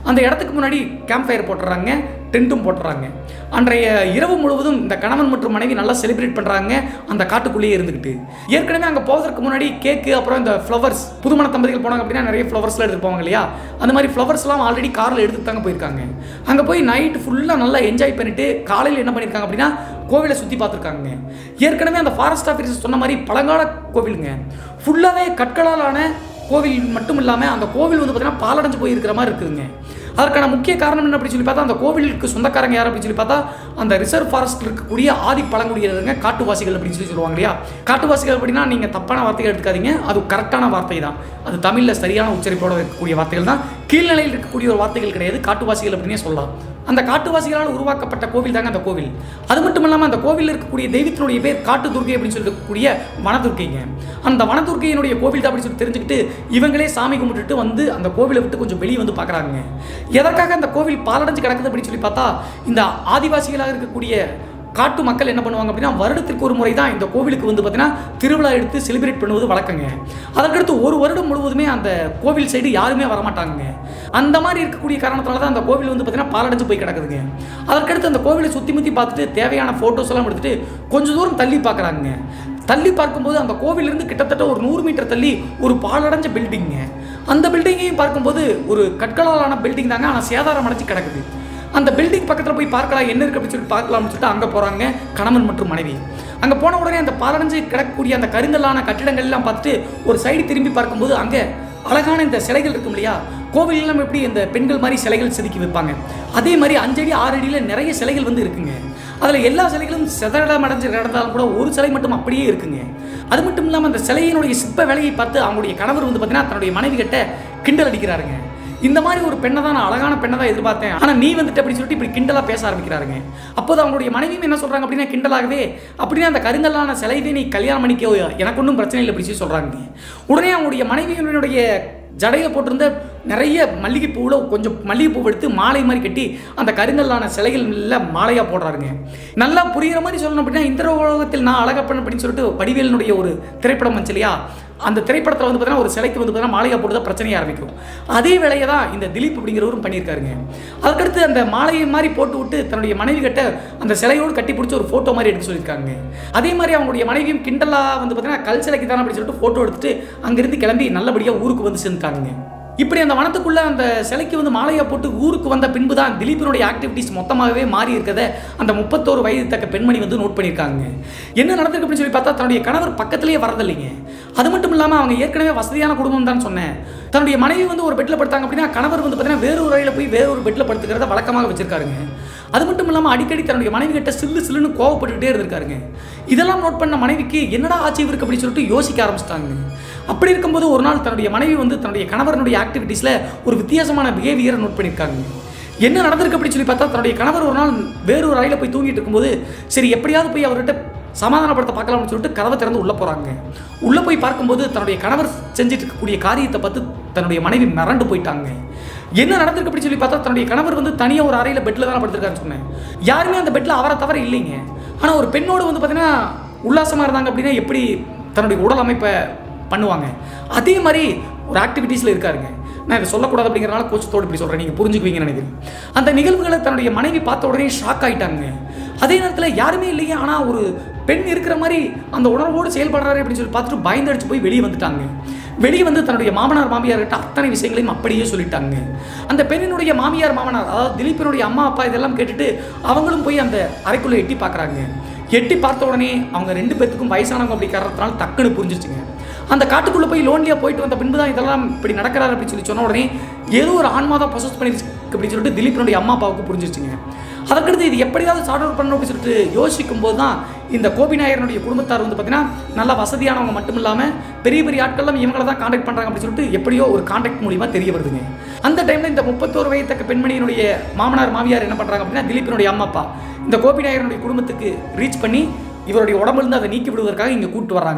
S1: அந்த இடத்துக்கு முன்னாடி கேம்ப் ஃபயர் போட்டுறாங்க டென்ட்டும் போட்டுறாங்க அன்றைய இரவு முழுவதும் இந்த கணவன் மற்றும் மனைவி நல்லா செலிப்ரேட் பண்ணுறாங்க அந்த காட்டுக்குள்ளேயே இருந்துக்கிட்டு ஏற்கனவே அங்கே போவதற்கு முன்னாடி கேக்கு அப்புறம் இந்த ஃப்ளவர்ஸ் புதுமண தம்பதிகள் போனாங்க அப்படின்னா நிறைய ஃப்ளவர்ஸ்லாம் எடுத்துட்டு போவாங்க இல்லையா அந்த மாதிரி ஃப்ளவர்ஸ்லாம் ஆல்ரெடி காரில் எடுத்துட்டு தாங்க போயிருக்காங்க அங்கே போய் நைட்டு ஃபுல்லாக நல்லா என்ஜாய் பண்ணிட்டு காலையில் என்ன பண்ணியிருக்காங்க அப்படின்னா கோவிலை சுற்றி பார்த்துருக்காங்க ஏற்கனவே அந்த ஃபாரஸ்ட் ஆஃபீஸர் சொன்ன மாதிரி பழங்கால கோவிலுங்க ஃபுல்லாகவே கற்களாலான கோவில் மட்டும் இல்லாமல் அந்த கோவில் வந்து பார்த்தீங்கன்னா பாலடைஞ்சு போய் இருக்கிற மாதிரி இருக்குதுங்க அதற்கான முக்கிய காரணம் என்ன அப்படி சொல்லி பார்த்தா அந்த கோவிலுக்கு சொந்தக்காரங்க யார் அப்படின்னு சொல்லி பார்த்தா அந்த ரிசர்வ் ஃபாரஸ்ட் இருக்கக்கூடிய ஆதி பழங்குடியினருங்க காட்டுவாசிகள் அப்படின்னு சொல்லி சொல்லுவாங்க இல்லையா காட்டுவாசிகள் அப்படின்னா நீங்கள் தப்பான வார்த்தைகள் எடுத்துக்காதீங்க அது கரெக்டான வார்த்தை தான் அது தமிழில் சரியான உச்சரிப்போட இருக்கக்கூடிய வார்த்தைகள் தான் கீழ்நிலையில் இருக்கக்கூடிய ஒரு வார்த்தைகள் கிடையாது காட்டுவாசிகள் அப்படின்னே சொல்லலாம் அந்த காட்டுவாசிகளால் உருவாக்கப்பட்ட கோவில் தாங்க அந்த கோவில் அது மட்டும் இல்லாமல் அந்த கோவிலில் இருக்கக்கூடிய தெய்வத்தினுடைய பேர் காட்டு துர்க்கை அப்படின்னு சொல்லக்கூடிய வனதுர்க்கைங்க அந்த வனதுர்க்கையினுடைய கோவில் தான் அப்படின்னு சொல்லி தெரிஞ்சுக்கிட்டு இவங்களே சாமி கும்பிட்டுட்டு வந்து அந்த கோவிலை விட்டு கொஞ்சம் வெளியே வந்து பார்க்குறாங்க எதற்காக அந்த கோவில் பாலடைஞ்சு கிடக்குது அப்படின்னு சொல்லி பார்த்தா இந்த ஆதிவாசிகளாக இருக்கக்கூடிய காட்டு மக்கள் என்ன பண்ணுவாங்க அப்படின்னா வருடத்திற்கு ஒரு முறை தான் இந்த கோவிலுக்கு வந்து பார்த்தீங்கன்னா திருவிழா எடுத்து செலிப்ரேட் பண்ணுவது வழக்கங்க அதற்கடுத்து ஒரு வருடம் முழுவதுமே அந்த கோவில் சைடு யாருமே வரமாட்டாங்க அந்த மாதிரி இருக்கக்கூடிய காரணத்தினால தான் அந்த கோவில் வந்து பார்த்தீங்கன்னா பாலடைஞ்சு போய் கிடக்குதுங்க அதற்கடுத்து அந்த கோவிலை சுற்றி முற்றி பார்த்துட்டு தேவையான ஃபோட்டோஸ் எல்லாம் எடுத்துட்டு கொஞ்சம் தூரம் தள்ளி பார்க்குறாங்க தள்ளி பார்க்கும்போது அந்த கோவிலிருந்து கிட்டத்தட்ட ஒரு நூறு மீட்டர் தள்ளி ஒரு பாலடைஞ்ச பில்டிங்க அந்த பில்டிங்கையும் பார்க்கும்போது ஒரு கற்களாலான பில்டிங் தாங்க ஆனால் சேதாரம் அடைஞ்சு கிடக்குது அந்த பில்டிங் பக்கத்தில் போய் பார்க்கலாம் என்ன இருக்கு அப்படின்னு சொல்லிட்டு பார்க்கலாம்னு சொல்லிட்டு அங்கே போகிறாங்க கணவன் மற்றும் மனைவி அங்கே போன உடனே அந்த பாலடைஞ்சு கிடக்கக்கூடிய அந்த கருங்கல்லான கட்டிடங்கள் எல்லாம் பார்த்துட்டு ஒரு சைடு திரும்பி பார்க்கும்போது அங்கே அழகான இந்த சிலைகள் இருக்கும் இல்லையா கோவில் எல்லாம் எப்படி இந்த பெண்கள் மாதிரி சிலைகள் செதுக்கி வைப்பாங்க அதே மாதிரி அஞ்சடி ஆறு அடியில் நிறைய சிலைகள் வந்து இருக்குங்க அதில் எல்லா சிலைகளும் செதடம் அடைஞ்சு கிடந்தாலும் கூட ஒரு சிலை மட்டும் அப்படியே இருக்குங்க அது மட்டும் இல்லாமல் அந்த சிலையினுடைய சிற்ப வேலையை பார்த்து அவங்களுடைய கணவர் வந்து பார்த்தீங்கன்னா தன்னுடைய மனைவி கிட்ட கிண்டல் அடிக்கிறாருங்க இந்த மாதிரி ஒரு பெண்ணை தான் நான் அழகான பெண்ணை தான் எதிர்பார்த்தேன் ஆனால் நீ வந்துட்டு அப்படின்னு சொல்லிட்டு இப்படி கிண்டலாக பேச ஆரம்பிக்கிறாருங்க அப்போது அவங்களுடைய மனைவியும் என்ன சொல்கிறாங்க அப்படின்னா கிண்டலாகவே அப்படின்னா அந்த கருங்கல்லான சிலையவே நீ கல்யாணம் பண்ணிக்கோ எனக்கு ஒன்றும் பிரச்சனை இல்லை அப்படி சொல்லி சொல்கிறாங்க உடனே அவங்களுடைய மனைவியினுடைய ஜடையில் போட்டிருந்த நிறைய மல்லிகைப்பூவில் கொஞ்சம் மல்லிகைப்பூ எடுத்து மாலை மாதிரி கட்டி அந்த கருங்கல்லான சிலைகள் மாலையாக போடுறாருங்க நல்லா புரிகிற மாதிரி சொல்லணும் அப்படின்னா இந்த உலகத்தில் நான் அழகப்பன் அப்படின்னு சொல்லிட்டு வடிவேலனுடைய ஒரு திரைப்படம் வந்துச்சு இல்லையா அந்த திரைப்படத்தில் வந்து பார்த்தீங்கன்னா ஒரு சிலைக்கு வந்து பார்த்தீங்கன்னா மாலையாக போட்டு தான் பிரச்சனையாக ஆரம்பிக்கும் அதே வேலையை தான் இந்த திலீப் அப்படிங்கிறவரும் பண்ணியிருக்காருங்க அதுக்கடுத்து அந்த மாலையை மாதிரி போட்டு விட்டு தன்னுடைய மனைவி கிட்ட அந்த சிலையோடு கட்டி பிடிச்சி ஒரு ஃபோட்டோ மாதிரி எடுத்து சொல்லியிருக்காங்க அதே மாதிரி அவங்களுடைய மனைவியும் கிண்டலாக வந்து பார்த்தீங்கன்னா கல் சிலைக்கு தானே அப்படின்னு சொல்லிட்டு ஃபோட்டோ எடுத்துட்டு அங்கேருந்து கிளம்பி நல்லபடியாக ஊருக்கு வந்து சேர்ந்துட்டாங்க இப்படி அந்த வனத்துக்குள்ள அந்த சிலைக்கு வந்து மாலையை போட்டு ஊருக்கு வந்த பின்பு தான் திலீப்பினுடைய ஆக்டிவிட்டிஸ் மொத்தமாகவே மாறி இருக்கதை அந்த முப்பத்தோரு வயது தக்க பெண்மணி வந்து நோட் பண்ணியிருக்காங்க என்ன நடந்திருக்கு அப்படின்னு சொல்லி பார்த்தா தன்னுடைய கணவர் பக்கத்திலேயே வரதில்லைங்க அது மட்டும் இல்லாமல் அவங்க ஏற்கனவே வசதியான குடும்பம் தான் சொன்னேன் தன்னுடைய மனைவி வந்து ஒரு பெட்டில் படுத்தாங்க அப்படின்னா கணவர் வந்து பார்த்தீங்கன்னா வேறொரு அறையில் போய் வேறொரு பெட்டில் படுத்துக்கிறத வழக்கமாக வச்சிருக்காருங்க அது மட்டும் இல்லாமல் அடிக்கடி தன்னுடைய மனைவி கிட்ட சில்லு சில்லுன்னு கோவப்பட்டுக்கிட்டே இருந்திருக்காருங்க இதெல்லாம் நோட் பண்ண மனைவிக்கு என்னடா ஆட்சி இருக்கு அப்படின்னு சொல்லிட்டு யோசிக்க ஆரம்பிச்சிட்டாங்க அப்படி இருக்கும்போது ஒரு நாள் தன்னுடைய மனைவி வந்து தன்னுடைய கணவரனுடைய ஆக்டிவிட்டீஸில் ஒரு வித்தியாசமான பிஹேவியரை நோட் பண்ணியிருக்காங்க என்ன நடந்திருக்கு அப்படின்னு சொல்லி பார்த்தா தன்னுடைய கணவர் ஒரு நாள் வேறொரு அறையில் போய் தூங்கிட்டு இருக்கும்போது சரி எப்படியாவது போய் அவர்கிட்ட சமாதானப்படுத்த பார்க்கலாம்னு சொல்லிட்டு கதவை திறந்து உள்ளே போகிறாங்க உள்ளே போய் பார்க்கும்போது தன்னுடைய கணவர் செஞ்சுட்டு இருக்கக்கூடிய காரியத்தை பார்த்து தன்னுடைய மனைவி மிரண்டு போயிட்டாங்க என்ன நடந்திருக்கு அப்படின்னு சொல்லி பார்த்தா தன்னுடைய கணவர் வந்து தனியாக ஒரு அறையில் பெட்டில் தான் படுத்திருக்காருன்னு சொன்னேன் யாருமே அந்த பெட்டில் அவரை தவிர இல்லைங்க ஆனால் ஒரு பெண்ணோடு வந்து பார்த்தீங்கன்னா உல்லாசமாக இருந்தாங்க அப்படின்னா எப்படி தன்னுடைய உடல் அமைப்பை பண்ணுவாங்க அதே மாதிரி ஒரு ஆக்டிவிட்டீஸில் இருக்காருங்க நான் இதை சொல்லக்கூடாது அப்படிங்கிறனால கோச்சத்தோடு இப்படி சொல்கிறேன் நீங்கள் புரிஞ்சுக்குவீங்கன்னு நினைக்கிறேன் அந்த நிகழ்வுகளை தன்னுடைய மனைவி பார்த்த உடனே ஷாக் ஆயிட்டாங்க அதே நேரத்தில் யாருமே இல்லையே ஆனால் ஒரு பெண் இருக்கிற மாதிரி அந்த உணர்வோடு செயல்படுறாரு அப்படின்னு சொல்லி பார்த்துட்டு பயந்து அடிச்சு போய் வெளியே வந்துட்டாங்க வெளியே வந்து தன்னுடைய மாமனார் மாமியார்கிட்ட அத்தனை விஷயங்களையும் அப்படியே சொல்லிட்டாங்க அந்த பெண்ணினுடைய மாமியார் மாமனார் அதாவது திலீப்பினுடைய அம்மா அப்பா இதெல்லாம் கேட்டுட்டு அவங்களும் போய் அந்த அறைக்குள்ளே எட்டி பார்க்குறாங்க எட்டி பார்த்த உடனே அவங்க ரெண்டு பேர்த்துக்கும் வயசானவங்க அப்படி காரணத்தினால டக்குன்னு புரிஞ்சிருச்சுங்க அந்த காட்டுக்குள்ளே போய் லோன்லியாக போயிட்டு வந்த பின்பு தான் இதெல்லாம் இப்படி நடக்கிறாரு அப்படின்னு சொல்லி சொன்ன உடனே ஏதோ ஒரு ஆன்மா தான் பொசஸ் பண்ணிருச்சு அப்படின்னு சொல்லிட்டு திலீப்பினுடைய அம்மா அப்பாவுக்கு புரிஞ்சிருச்சுங்க அதற்கடுத்து இது எப்படியாவது சார்ட் அவுட் பண்ணணும் அப்படின்னு சொல்லிட்டு யோசிக்கும் போது தான் இந்த கோபிநாயகனுடைய குடும்பத்தார் வந்து பார்த்தீங்கன்னா நல்லா வசதியானவங்க மட்டும் இல்லாமல் பெரிய பெரிய ஆட்கள்லாம் இவங்கள தான் காண்டாக்ட் பண்ணுறாங்க அப்படின்னு சொல்லிட்டு எப்படியோ ஒரு காண்டாக்ட் மூலியமாக தெரிய வருதுங்க அந்த டைமில் இந்த முப்பத்தோரு வயத்தக்க பெண்மணியினுடைய மாமனார் மாமியார் என்ன பண்ணுறாங்க அப்படின்னா திலீப்பினுடைய அம்மா அப்பா இந்த கோபிநாயகனுடைய குடும்பத்துக்கு ரீச் பண்ணி இவருடைய உடம்புலேருந்து அதை நீக்கி விடுவதற்காக இங்கே கூப்பிட்டு வர்றாங்க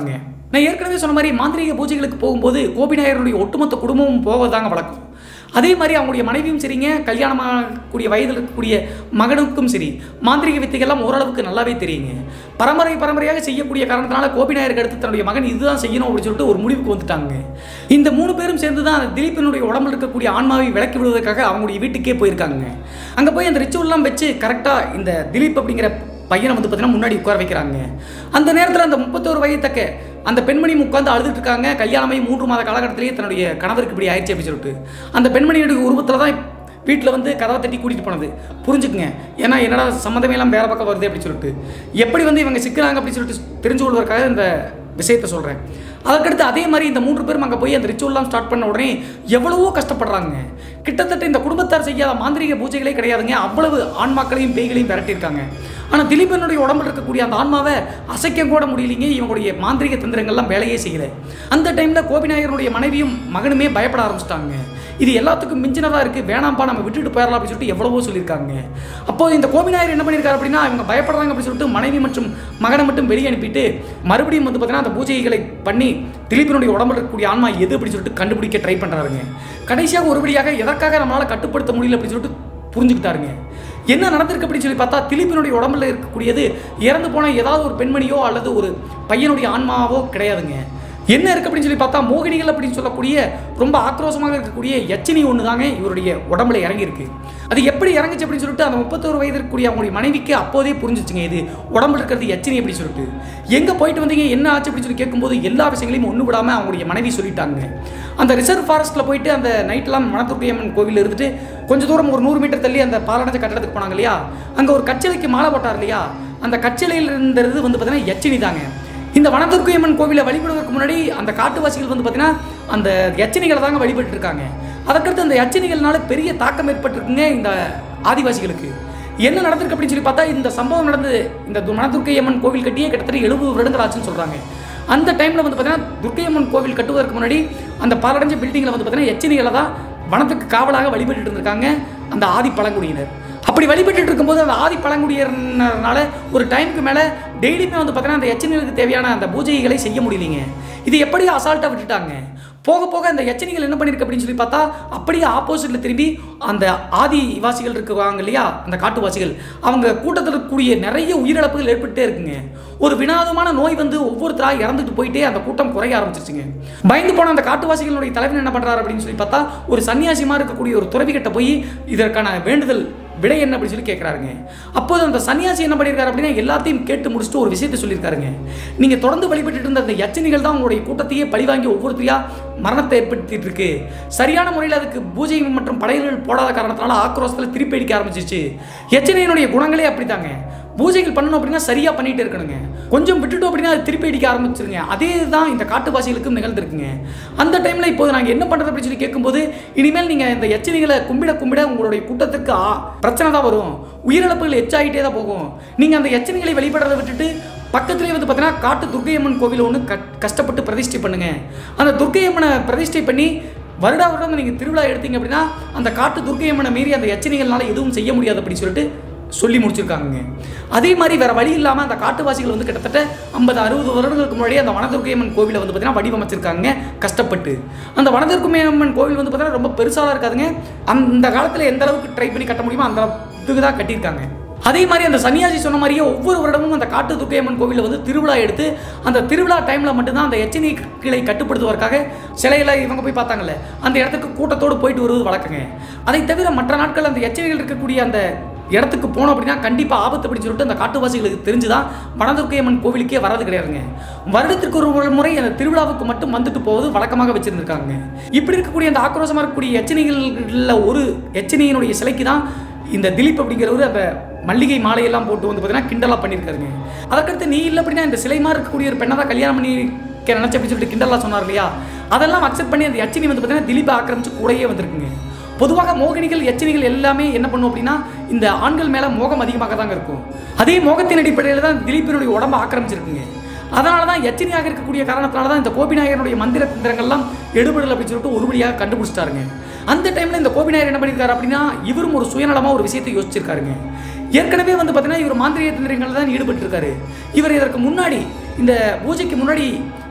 S1: நான் ஏற்கனவே சொன்ன மாதிரி மாந்திரீக பூஜைகளுக்கு போகும்போது கோபிநாயகருடைய ஒட்டுமொத்த குடும்பமும் போவதாங்க வழக்கம் அதே மாதிரி அவங்களுடைய மனைவியும் சரிங்க கல்யாணமாகக்கூடிய வயதில் இருக்கக்கூடிய மகனுக்கும் சரி மாந்திரிக வித்தைகள்லாம் ஓரளவுக்கு நல்லாவே தெரியுங்க பரம்பரை பரம்பரையாக செய்யக்கூடிய காரணத்தினால கோபிநாயருக்கு அடுத்து தன்னுடைய மகன் இதுதான் செய்யணும் அப்படின்னு சொல்லிட்டு ஒரு முடிவுக்கு வந்துட்டாங்க இந்த மூணு பேரும் சேர்ந்து தான் அந்த திலீப்பினுடைய உடம்புல இருக்கக்கூடிய ஆன்மாவை விலக்கி விடுவதற்காக அவங்களுடைய வீட்டுக்கே போயிருக்காங்க அங்கே போய் அந்த ரிச்சுவல்லாம் வச்சு கரெக்டாக இந்த திலீப் அப்படிங்கிற பையனை வந்து பார்த்தீங்கன்னா முன்னாடி உட்கார வைக்கிறாங்க அந்த நேரத்தில் அந்த முப்பத்தோரு வயது தக்க அந்த பெண்மணி உட்காந்து அழுதுட்டு இருக்காங்க கல்யாணமாகி மூன்று மாத காலகட்டத்திலேயே தன்னுடைய கணவருக்கு இப்படி ஆயிடுச்சு அப்படின்னு சொல்லிட்டு அந்த பெண்மணியுடைய உருவத்தில் தான் வீட்டில் வந்து கதவை தட்டி கூட்டிகிட்டு போனது புரிஞ்சுக்குங்க ஏன்னா என்னடா சம்மந்தமே எல்லாம் வேற பக்கம் வருது அப்படின்னு சொல்லிட்டு எப்படி வந்து இவங்க சிக்கிறாங்க அப்படின்னு சொல்லிட்டு தெரிஞ்சு கொள்வதற்காக இந்த விஷயத்தை சொல்கிறேன் அதற்கடுத்து அதே மாதிரி இந்த மூன்று பேரும் அங்கே போய் அந்த ரிச்சுவல்லாம் ஸ்டார்ட் பண்ண உடனே எவ்வளவோ கஷ்டப்படுறாங்க கிட்டத்தட்ட இந்த குடும்பத்தார் செய்யாத மாந்திரிக பூஜைகளே கிடையாதுங்க அவ்வளவு ஆன்மாக்களையும் பேய்களையும் விரட்டியிருக்காங்க ஆனால் திலீபனுடைய உடம்புல இருக்கக்கூடிய அந்த ஆன்மாவை அசைக்க கூட முடியலைங்க இவங்களுடைய மாந்திரிக தந்திரங்கள்லாம் வேலையே செய்யல அந்த டைமில் கோபிநாயகனுடைய மனைவியும் மகனுமே பயப்பட ஆரம்பிச்சிட்டாங்க இது எல்லாத்துக்கும் மிஞ்சினதாக இருக்குது வேணாம்ப்பா நம்ம விட்டுட்டு போயிடலாம் அப்படின்னு சொல்லிட்டு எவ்வளவோ சொல்லியிருக்காங்க அப்போ இந்த கோபிநாயகர் என்ன பண்ணியிருக்காரு அப்படின்னா இவங்க பயப்படுறாங்க அப்படின்னு சொல்லிட்டு மனைவி மற்றும் மகனை மட்டும் வெளியே அனுப்பிட்டு மறுபடியும் வந்து பார்த்தீங்கன்னா அந்த பூஜைகளை பண்ணி திலீபனுடைய உடம்புல இருக்கக்கூடிய ஆன்மா எது அப்படின்னு சொல்லிட்டு கண்டுபிடிக்க ட்ரை பண்ணுறாருங்க கடைசியாக ஒருபடியாக எதற்காக நம்மளால் கட்டுப்படுத்த முடியல அப்படின்னு சொல்லிட்டு புரிஞ்சுக்கிட்டாருங்க என்ன நடந்திருக்கு அப்படின்னு சொல்லி பார்த்தா திலீப்பினுடைய உடம்புல இருக்கக்கூடியது இறந்து போன ஏதாவது ஒரு பெண்மணியோ அல்லது ஒரு பையனுடைய ஆன்மாவோ கிடையாதுங்க என்ன இருக்கு அப்படின்னு சொல்லி பார்த்தா மோகினிகள் அப்படின்னு சொல்லக்கூடிய ரொம்ப ஆக்ரோஷமாக இருக்கக்கூடிய எச்சினி ஒன்று தாங்க இவருடைய உடம்புல இறங்கியிருக்கு அது எப்படி இறங்குச்சு அப்படின்னு சொல்லிட்டு அந்த முப்பத்தோரு வயது இருக்கக்கூடிய அவங்களுடைய மனைவிக்கு அப்போதே புரிஞ்சிச்சுங்க இது உடம்புல இருக்கிறது எச்சினி அப்படின்னு சொல்லிட்டு எங்கே போயிட்டு வந்தீங்க என்ன ஆச்சு அப்படின்னு சொல்லி கேட்கும்போது எல்லா விஷயங்களையும் ஒன்று விடாமல் அவங்களுடைய மனைவி சொல்லிட்டாங்க அந்த ரிசர்வ் ஃபாரஸ்ட்டில் போயிட்டு அந்த நைட்லாம் மணத்துர்க்கையம்மன் கோவில் இருந்துட்டு கொஞ்சம் தூரம் ஒரு நூறு மீட்டர் தள்ளி அந்த பாலடைஞ்ச கட்டடத்துக்கு போனாங்க இல்லையா அங்கே ஒரு கச்சலைக்கு மாலை போட்டார் இல்லையா அந்த கச்சலையில் இருந்தது வந்து பார்த்தீங்கன்னா எச்சினி தாங்க இந்த வனதுர்க்கையம்மன் கோவிலை வழிபடுவதற்கு முன்னாடி அந்த காட்டுவாசிகள் வந்து பார்த்தீங்கன்னா அந்த எச்சனிகளை தாங்க வழிபட்டு இருக்காங்க அதற்கடுத்து அந்த எச்சனிகள்னால பெரிய தாக்கம் ஏற்பட்டிருக்குங்க இந்த ஆதிவாசிகளுக்கு என்ன நடந்திருக்கு அப்படின்னு சொல்லி பார்த்தா இந்த சம்பவம் நடந்தது இந்த து- வனதுர்க்கையம்மன் கோவில் கட்டியே கிட்டத்தட்ட எழுபது வருடங்கள் ஆச்சுன்னு சொல்கிறாங்க அந்த டைமில் வந்து பார்த்தீங்கன்னா துர்க்கையம்மன் கோவில் கட்டுவதற்கு முன்னாடி அந்த பாலடைஞ்ச பில்டிங்கில் வந்து பார்த்தீங்கன்னா எச்சனிகளை தான் வனத்துக்கு காவலாக வழிபட்டு இருந்திருக்காங்க அந்த ஆதி பழங்குடியினர் அப்படி வழிபட்டு இருக்கும்போது அந்த ஆதி பழங்குடியினர்னால ஒரு டைமுக்கு மேலே டெய்லியுமே வந்து பார்த்தீங்கன்னா அந்த எச்சனிகளுக்கு தேவையான அந்த பூஜைகளை செய்ய முடியலைங்க இது எப்படி அசால்ட்டாக விட்டுட்டாங்க போக போக அந்த எச்சனிகள் என்ன பண்ணிருக்கு அப்படின்னு சொல்லி பார்த்தா அப்படியே ஆப்போசிட்டில் திரும்பி அந்த ஆதிவாசிகள் இருக்குவாங்க இல்லையா அந்த காட்டுவாசிகள் அவங்க கூட்டத்தில் இருக்கக்கூடிய நிறைய உயிரிழப்புகள் ஏற்பட்டே இருக்குங்க ஒரு வினாதமான நோய் வந்து ஒவ்வொருத்தராக இறந்துட்டு போயிட்டே அந்த கூட்டம் குறைய ஆரம்பிச்சிருச்சுங்க பயந்து போன அந்த காட்டுவாசிகளுடைய தலைவன் என்ன பண்ணுறாரு அப்படின்னு சொல்லி பார்த்தா ஒரு சன்னியாசியமாக இருக்கக்கூடிய ஒரு துறவி கிட்ட போய் இதற்கான வேண்டுதல் விடை என்ன அப்படின்னு சொல்லி கேட்குறாருங்க அப்போது அந்த சன்னியாசி என்ன பண்ணியிருக்காரு அப்படின்னா எல்லாத்தையும் கேட்டு முடிச்சுட்டு ஒரு விஷயத்தை சொல்லியிருக்காருங்க நீங்கள் தொடர்ந்து வழிபட்டு இருந்த அந்த யச்சனிகள் தான் உங்களுடைய கூட்டத்தையே பழிவாங்கி ஒவ்வொருத்தரையா மரணத்தை ஏற்படுத்திட்டு இருக்கு சரியான முறையில் அதுக்கு பூஜை மற்றும் படையல்கள் போடாத காரணத்தினால ஆக்ரோஷத்தில் திருப்பி அடிக்க ஆரம்பிச்சிச்சு எச்சனையினுடைய குணங்களே அப்படித்தாங்க பூஜைகள் பண்ணணும் அப்படின்னா சரியாக பண்ணிட்டு இருக்கணுங்க கொஞ்சம் விட்டுட்டோம் அப்படின்னா அது திருப்பி அடிக்க ஆரம்பிச்சிருங்க அதே தான் இந்த காட்டுவாசிகளுக்கும் நிகழ்ந்திருக்குங்க அந்த டைமில் இப்போது நாங்கள் என்ன பண்ணுறது அப்படின்னு சொல்லி கேட்கும்போது இனிமேல் நீங்கள் இந்த எச்சனிகளை கும்பிட கும்பிட உங்களுடைய கூட்டத்துக்கு ஆ- பிரச்சனை தான் வரும் உயிரிழப்புகள் எச்சாகிட்டே தான் போகும் நீங்கள் அந்த எச்சனிகளை வெளிப்படுறதை விட்டுட்டு பக்கத்துலேயே வந்து பார்த்தீங்கன்னா காட்டு துர்க்கையம்மன் கோவில் ஒன்று கஷ்டப்பட்டு பிரதிஷ்டை பண்ணுங்க அந்த துர்க்கையம்மனை பிரதிஷ்டை பண்ணி வருடா வருடம் நீங்கள் திருவிழா எடுத்தீங்க அப்படின்னா அந்த காட்டு துர்க்கையம்மனை மீறி அந்த எச்சனிகள்னால எதுவும் செய்ய முடியாது அப்படின்னு சொல்லிட்டு சொல்லி முடிச்சிருக்காங்க அதே மாதிரி வேற வழி இல்லாமல் அந்த காட்டுவாசிகள் வந்து கிட்டத்தட்ட ஐம்பது அறுபது வருடங்களுக்கு முன்னாடி அந்த வனதுர்க்கையம்மன் கோவிலை வந்து பார்த்தீங்கன்னா வடிவமைச்சிருக்காங்க கஷ்டப்பட்டு அந்த வனதுர்க்கையம்மன் கோவில் வந்து பார்த்தீங்கன்னா ரொம்ப பெருசாலாம் இருக்காதுங்க அந்த காலத்தில் எந்த அளவுக்கு ட்ரை பண்ணி கட்ட முடியுமோ அந்த இதுக்கு தான் கட்டியிருக்காங்க அதே மாதிரி அந்த சன்னியாசி சொன்ன மாதிரியே ஒவ்வொரு வருடமும் அந்த காட்டு துர்க்கையம்மன் கோவிலில் வந்து திருவிழா எடுத்து அந்த திருவிழா டைமில் மட்டும்தான் அந்த எச்சினி கிளை கட்டுப்படுத்துவதற்காக சிலையில இவங்க போய் பார்த்தாங்கல்ல அந்த இடத்துக்கு கூட்டத்தோடு போயிட்டு வருவது வழக்கங்க அதை தவிர மற்ற நாட்கள் அந்த எச்சனிகள் இருக்கக்கூடிய அந்த இடத்துக்கு போனோம் அப்படின்னா கண்டிப்பாக ஆபத்து அப்படின்னு சொல்லிட்டு அந்த காட்டுவாசிகளுக்கு தெரிஞ்சுதான் வனதுர்க்கையம்மன் கோவிலுக்கே வரது கிடையாதுங்க வருடத்திற்கு ஒரு முறை அந்த திருவிழாவுக்கு மட்டும் வந்துட்டு போவது வழக்கமாக வச்சிருந்திருக்காங்க இப்படி இருக்கக்கூடிய அந்த ஆக்ரோஷமாக இருக்கக்கூடிய எச்சனிகளில் ஒரு எச்சனியினுடைய சிலைக்கு தான் இந்த திலீப் அப்படிங்கிறவர் அந்த மல்லிகை மாலையெல்லாம் போட்டு வந்து பார்த்தீங்கன்னா கிண்டலாக பண்ணியிருக்காருங்க அதற்கடுத்து நீ இல்லை அப்படின்னா இந்த சிலை மாதிரி இருக்கக்கூடிய ஒரு பெண்ணை தான் கல்யாணம் பண்ணி நினச்ச அப்படின்னு சொல்லிட்டு கிண்டலாக சொன்னார் இல்லையா அதெல்லாம் அக்செப்ட் பண்ணி அந்த எச்சினி வந்து பார்த்தீங்கன்னா திலீப்பை ஆக்கிரமிச்சு கூடயே வந்திருக்குங்க பொதுவாக மோகினிகள் எச்சனிகள் எல்லாமே என்ன பண்ணும் அப்படின்னா இந்த ஆண்கள் மேலே மோகம் அதிகமாக தாங்க இருக்கும் அதே மோகத்தின் அடிப்படையில் தான் திலீப்பினுடைய உடம்பை ஆக்கிரமிச்சிருக்குங்க அதனால தான் எச்சனியாக இருக்கக்கூடிய காரணத்தினால தான் இந்த கோபிநாயகனுடைய மந்திர தந்திரங்கள்லாம் எடுபடல் அப்படின்னு சொல்லிட்டு ஒருபடியாக கண்டுபிடிச்சிட்டாருங்க அந்த டைமில் இந்த கோபிநாயகர் என்ன பண்ணியிருக்காரு அப்படின்னா இவரும் ஒரு சுயநலமாக ஒரு விஷயத்தை யோசிச்சிருக்காருங்க ஏற்கனவே வந்து பார்த்தீங்கன்னா இவர் மாந்திரிக தந்திரங்கள் தான் ஈடுபட்டிருக்காரு இவர் இதற்கு முன்னாடி இந்த பூஜைக்கு முன்னாடி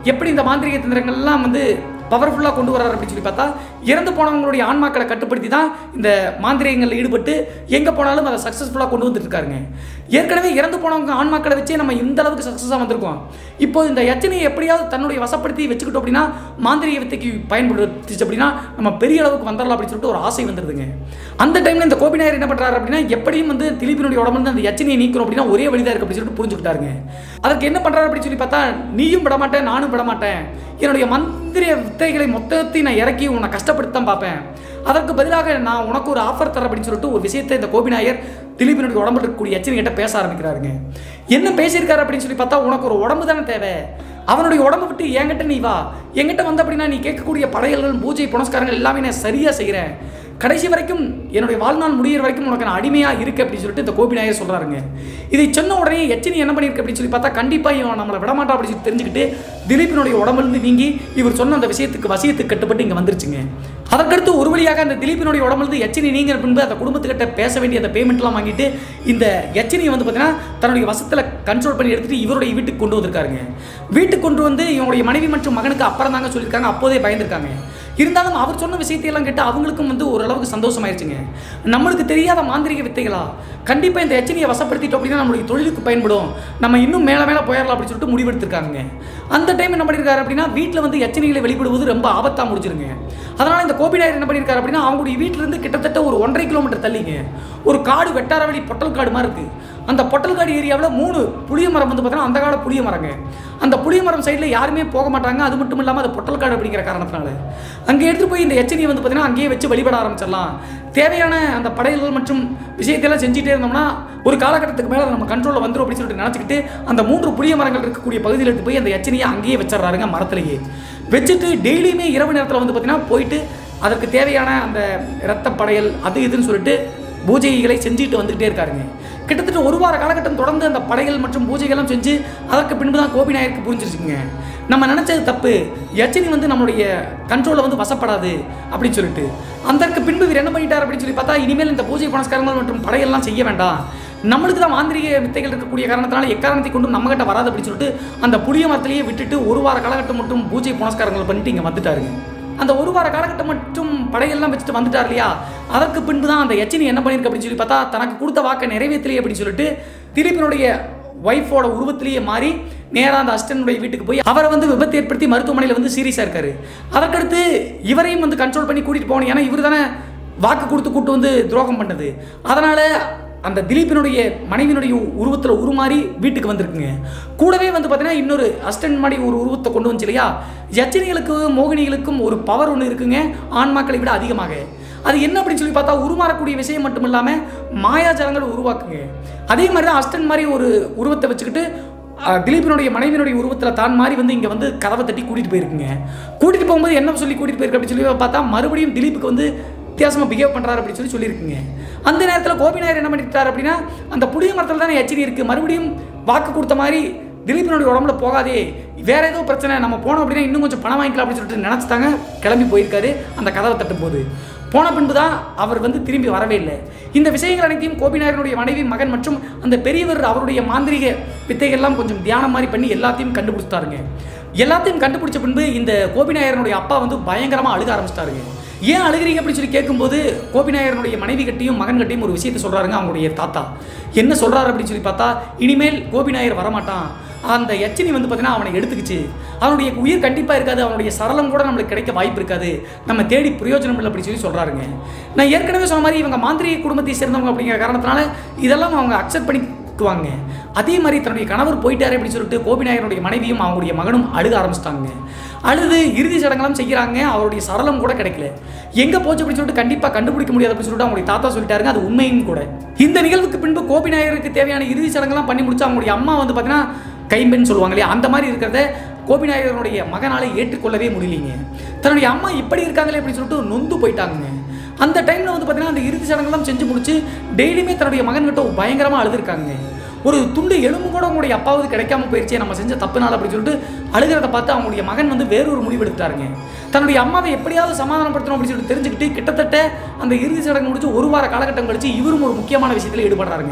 S1: எப்படி இந்த மாந்திரிக தந்திரங்கள்லாம் வந்து பவர்ஃபுல்லாக கொண்டு வராரு அப்படின்னு சொல்லி பார்த்தா இறந்து போனவங்களுடைய ஆன்மாக்களை கட்டுப்படுத்தி தான் இந்த மாந்திரிகங்களில் ஈடுபட்டு எங்கே போனாலும் அதை சக்ஸஸ்ஃபுல்லாக கொண்டு வந்துட்டு இருக்காருங்க ஏற்கனவே இறந்து போனவங்க ஆன்மாக்களை வச்சே நம்ம இந்த அளவுக்கு சக்ஸஸாக வந்திருக்கோம் இப்போ இந்த யச்சனையை எப்படியாவது தன்னுடைய வசப்படுத்தி வச்சுக்கிட்டோம் அப்படின்னா மாந்திரிக வித்தைக்கு பயன்படுத்துச்சு அப்படின்னா நம்ம பெரிய அளவுக்கு வந்துடலாம் அப்படின்னு சொல்லிட்டு ஒரு ஆசை வந்துடுதுங்க அந்த டைமில் இந்த கோபிநாயர் என்ன பண்ணுறாரு அப்படின்னா எப்படியும் வந்து திலீபினுடைய உடம்புல அந்த யச்சனையை நீக்கணும் அப்படின்னா ஒரே வழிதான் இருக்கு அப்படின்னு சொல்லிட்டு புரிஞ்சுக்கிட்டாருங்க அதற்கு என்ன பண்ணுறாரு அப்படின்னு சொல்லி பார்த்தா நீயும் விட மாட்டேன் நானும் விட மாட்டேன் என்னுடைய மந்திரிய வித்தைகளை மொத்தத்தையும் நான் இறக்கி உன்னை கஷ்டப்படுத்தான் பார்ப்பேன் அதற்கு பதிலாக நான் உனக்கு ஒரு ஆஃபர் தரேன் அப்படின்னு சொல்லிட்டு ஒரு விஷயத்தை இந்த கோபிநாயர் திலீபினுடைய உடம்புல இருக்கக்கூடிய எச்சனை கிட்ட பேச ஆரம்பிக்கிறாருங்க என்ன பேசியிருக்காரு அப்படின்னு சொல்லி பார்த்தா உனக்கு ஒரு உடம்பு தானே தேவை அவனுடைய உடம்பு விட்டு என்கிட்ட நீ வா என்கிட்ட வந்த அப்படின்னா நீ கேட்கக்கூடிய படையல்கள் பூஜை புனஸ்காரங்கள் எல்லாமே நான் சரியாக செய்கிறேன் கடைசி வரைக்கும் என்னுடைய வாழ்நாள் முடியிற வரைக்கும் உனக்கு நான் அடிமையாக இருக்கு அப்படின்னு சொல்லிட்டு இந்த கோபிநாயர் சொல்கிறாருங்க இதை சொன்ன உடனே எச்சினி என்ன பண்ணியிருக்கு அப்படின்னு சொல்லி பார்த்தா கண்டிப்பாக இவன் நம்மளை விடமாட்டா அப்படின்னு சொல்லி தெரிஞ்சுக்கிட்டு திலீப்பினுடைய உடம்புலேருந்து நீங்கி இவர் சொன்ன அந்த விஷயத்துக்கு வசியத்துக்கு கட்டுப்பட்டு இங்கே வந்துருச்சுங்க அதற்கடுத்து ஒரு வழியாக அந்த திலீப்பினுடைய உடம்புலேருந்து எச்சினி நீங்கிற பின்பு அந்த குடும்பத்துக்கிட்ட பேச வேண்டிய அந்த பேமெண்ட்லாம் வாங்கிட்டு இந்த எச்சினியை வந்து பார்த்தீங்கன்னா தன்னுடைய வசத்தில் கண்ட்ரோல் பண்ணி எடுத்துட்டு இவருடைய வீட்டுக்கு கொண்டு வந்திருக்காருங்க வீட்டுக்கு கொண்டு வந்து இவனுடைய மனைவி மற்றும் மகனுக்கு அப்புறம் தாங்க சொல்லியிருக்காங்க அப்போதே பயந்துருக்காங்க இருந்தாலும் அவர் சொன்ன விஷயத்தையெல்லாம் கேட்டு அவங்களுக்கும் வந்து ஓரளவுக்கு சந்தோஷமாயிருச்சுங்க நம்மளுக்கு தெரியாத மாந்திரிக வித்தைகளா கண்டிப்பாக இந்த எச்சனியை வசப்படுத்திட்டோம் அப்படின்னா நம்மளுடைய தொழிலுக்கு பயன்படும் நம்ம இன்னும் மேலே மேலே போயிடலாம் அப்படின்னு சொல்லிட்டு முடிவெடுத்திருக்காங்க அந்த டைம் என்ன பண்ணியிருக்காரு அப்படின்னா வீட்டில் வந்து எச்சனிகளை வெளிப்படுவது ரொம்ப ஆபத்தாக முடிச்சிருங்க அதனால் இந்த கோபிநாயர் என்ன பண்ணியிருக்காரு அப்படின்னா அவங்களுடைய வீட்டிலேருந்து கிட்டத்தட்ட ஒரு ஒன்றரை கிலோமீட்டர் தள்ளிங்க ஒரு காடு வெட்டாரவழி பொட்டல் காடு மாதிரி இருக்குது அந்த பொட்டல்காடு ஏரியாவில் மூணு புளிய மரம் வந்து பார்த்தீங்கன்னா அந்த கால புளிய மரங்க அந்த புளிய மரம் சைடில் யாருமே போக மாட்டாங்க அது மட்டும் இல்லாமல் அது பொட்டல்காடு அப்படிங்கிற காரணத்தினால அங்கே எடுத்துகிட்டு போய் இந்த எச்சனியை வந்து பார்த்தீங்கன்னா அங்கேயே வச்சு வழிபட ஆரம்பிச்சிடலாம் தேவையான அந்த படையல்கள் மற்றும் விஷயத்தையெல்லாம் செஞ்சுட்டே இருந்தோம்னா ஒரு காலகட்டத்துக்கு மேலே நம்ம கண்ட்ரோலில் வந்துடும் அப்படின்னு சொல்லிட்டு நினச்சிக்கிட்டு அந்த மூன்று புளிய மரங்கள் இருக்கக்கூடிய பகுதியில் எடுத்து போய் அந்த எச்சனியை அங்கேயே வச்சிடறாருங்க மரத்துலேயே வச்சுட்டு டெய்லியுமே இரவு நேரத்தில் வந்து பார்த்தீங்கன்னா போயிட்டு அதற்கு தேவையான அந்த இரத்த படையல் அது இதுன்னு சொல்லிட்டு பூஜைகளை செஞ்சுட்டு வந்துகிட்டே இருக்காருங்க கிட்டத்தட்ட ஒரு வார காலகட்டம் தொடர்ந்து அந்த படைகள் மற்றும் பூஜைகள்லாம் செஞ்சு அதற்கு பின்பு தான் கோபி நாயருக்கு புரிஞ்சிருச்சுங்க நம்ம நினச்சது தப்பு யச்சினி வந்து நம்மளுடைய கண்ட்ரோலில் வந்து வசப்படாது அப்படின்னு சொல்லிட்டு அதற்கு பின்பு இவர் என்ன பண்ணிட்டார் அப்படின்னு சொல்லி பார்த்தா இனிமேல் இந்த பூஜை புனஸ்காரங்கள் மற்றும் படையெல்லாம் செய்ய வேண்டாம் நம்மளுக்கு தான் மாந்திரிக வித்தைகள் இருக்கக்கூடிய காரணத்தினால எக்காரணத்தை கொண்டும் நம்மகிட்ட வராது அப்படின்னு சொல்லிட்டு அந்த புளிய மரத்திலேயே விட்டுட்டு ஒரு வார காலகட்டம் மட்டும் பூஜை புனஸ்காரங்கள் பண்ணிட்டு இங்கே வந்துட்டாருங்க அந்த ஒரு வார காலகட்டம் மட்டும் படையெல்லாம் வச்சுட்டு வந்துட்டார் இல்லையா அதற்கு பின்பு தான் அந்த எச்சினி என்ன பண்ணியிருக்கு அப்படின்னு சொல்லி பார்த்தா தனக்கு கொடுத்த வாக்கை நிறைவேற்றலையே அப்படின்னு சொல்லிட்டு திலீப்பினுடைய ஒய்ஃபோட உருவத்திலேயே மாறி நேராக அந்த அஸ்டனுடைய வீட்டுக்கு போய் அவரை வந்து விபத்து ஏற்படுத்தி மருத்துவமனையில் வந்து சீரியஸாக இருக்காரு அதற்கடுத்து இவரையும் வந்து கண்ட்ரோல் பண்ணி கூட்டிகிட்டு போகணும் ஏன்னா இவர் தானே வாக்கு கொடுத்து கூட்டு வந்து துரோகம் பண்ணது அதனால் அந்த திலீப்பினுடைய மனைவியினுடைய உருவத்தில் உருமாறி வீட்டுக்கு வந்திருக்குங்க கூடவே வந்து பார்த்தீங்கன்னா இன்னொரு அஸ்டன் மாதிரி ஒரு உருவத்தை கொண்டு வந்துச்சு இல்லையா யச்சினிகளுக்கும் மோகினிகளுக்கும் ஒரு பவர் ஒன்று இருக்குங்க ஆன்மாக்களை விட அதிகமாக அது என்ன அப்படின்னு சொல்லி பார்த்தா உருமாறக்கூடிய விஷயம் மட்டும் இல்லாமல் மாயாஜாலங்களை உருவாக்குங்க அதே மாதிரி தான் அஸ்டன் மாதிரி ஒரு உருவத்தை வச்சுக்கிட்டு அஹ், திலீப்பினுடைய மனைவியினுடைய உருவத்தில் தான் மாதிரி வந்து இங்கே வந்து கதவை தட்டி கூட்டிகிட்டு போயிருக்குங்க கூட்டிகிட்டு போகும்போது என்ன சொல்லி கூட்டிகிட்டு போயிருக்கு அப்படின்னு சொல்லி பார்த்தா மறுபடியும் திலீப்புக்கு வந்து வித்தியாசமாக பிஹேவ் பண்ணுறாரு அப்படின்னு சொல்லி சொல்லியிருக்குங்க அந்த நேரத்தில் கோபிநாயர் என்ன பண்ணிட்டார் அப்படின்னா அந்த புளிய மரத்தில் தானே எச்சரி இருக்குது மறுபடியும் வாக்கு கொடுத்த மாதிரி திலீப்பினுடைய உடம்புல போகாதே வேற ஏதோ பிரச்சனை நம்ம போனோம் அப்படின்னா இன்னும் கொஞ்சம் பணம் வாங்கிக்கலாம் அப்படின்னு சொல்லிட்டு நினச்சிட்டாங்க கிளம்பி போயிருக்காரு அந்த கதவை தட்டும் போது போன பின்பு தான் அவர் வந்து திரும்பி வரவே இல்லை இந்த விஷயங்கள் அனைத்தையும் கோபிநாயகனுடைய மனைவி மகன் மற்றும் அந்த பெரியவர் அவருடைய மாந்திரிக வித்தைகள்லாம் கொஞ்சம் தியானம் மாதிரி பண்ணி எல்லாத்தையும் கண்டுபிடிச்சிட்டாருங்க எல்லாத்தையும் கண்டுபிடிச்ச பின்பு இந்த கோபிநாயகனுடைய அப்பா வந்து பயங்கரமாக அழுக ஆரம்பிச்சிட்டாருங்க ஏன் அழுகிறீங்க அப்படின்னு சொல்லி கேட்கும்போது கோபிநாயகனுடைய மனைவி கட்டியும் மகன் கட்டியும் ஒரு விஷயத்தை சொல்கிறாருங்க அவங்களுடைய தாத்தா என்ன சொல்கிறாரு அப்படின்னு சொல்லி பார்த்தா இனிமேல் கோபிநாயகர் வரமாட்டான் அந்த எச்சினி வந்து பார்த்தீங்கன்னா அவனை எடுத்துக்கிச்சு அவனுடைய உயிர் கண்டிப்பாக இருக்காது அவனுடைய சரளம் கூட நம்மளுக்கு கிடைக்க வாய்ப்பு இருக்காது நம்ம தேடி பிரயோஜனம் இல்லை அப்படின்னு சொல்லி சொல்கிறாருங்க நான் ஏற்கனவே சொன்ன மாதிரி இவங்க மாந்திரிக குடும்பத்தை சேர்ந்தவங்க அப்படிங்கிற காரணத்தினால இதெல்லாம் அவங்க அக்செப்ட் பண்ணிக்குவாங்க அதே மாதிரி தன்னுடைய கணவர் போயிட்டாரு அப்படின்னு சொல்லிட்டு கோபிநாயகனுடைய மனைவியும் அவங்களுடைய மகனும் அழுக ஆரம்பிச்சிட்டாங்க அழுது இறுதி சடங்கெல்லாம் செய்கிறாங்க அவருடைய சரளம் கூட கிடைக்கல எங்கே போச்சு அப்படின்னு சொல்லிட்டு கண்டிப்பாக கண்டுபிடிக்க முடியாது அப்படின்னு சொல்லிட்டு அவங்களுடைய தாத்தா சொல்லிட்டாருங்க அது உண்மையும் கூட இந்த நிகழ்வுக்கு பின்பு கோபிநாயகருக்கு தேவையான இறுதி சடங்கெல்லாம் பண்ணி முடிச்சு அவங்களுடைய அம்மா வந்து பார்த்தீங்கன்னா கைம்பெண் சொல்லுவாங்க இல்லையா அந்த மாதிரி இருக்கிறத கோபிநாயகருடைய மகனால ஏற்றுக்கொள்ளவே முடியலைங்க தன்னுடைய அம்மா இப்படி இருக்காங்களே அப்படின்னு சொல்லிட்டு நொந்து போயிட்டாங்க அந்த டைமில் வந்து பார்த்தீங்கன்னா அந்த இறுதி சடங்கெல்லாம் செஞ்சு முடிச்சு டெய்லியுமே தன்னுடைய மகன்கிட்ட பயங்கரமாக அழுதுருக்காங்க ஒரு துண்டு எலும்பு கூட உங்களுடைய அப்பாவது கிடைக்காம போயிடுச்சே நம்ம செஞ்ச தப்புனால அப்படின்னு சொல்லிட்டு அழுகிறத பார்த்து அவங்களுடைய மகன் வந்து வேறொரு முடிவு எடுத்தாருங்க தன்னுடைய அம்மாவை எப்படியாவது சமாதானப்படுத்தணும் அப்படின்னு சொல்லிட்டு தெரிஞ்சுக்கிட்டு கிட்டத்தட்ட அந்த இறுதி சடங்கு முடிச்சு ஒரு வார காலகட்டம் கழிச்சு இவரும் ஒரு முக்கியமான விஷயத்தில் ஈடுபடுறாருங்க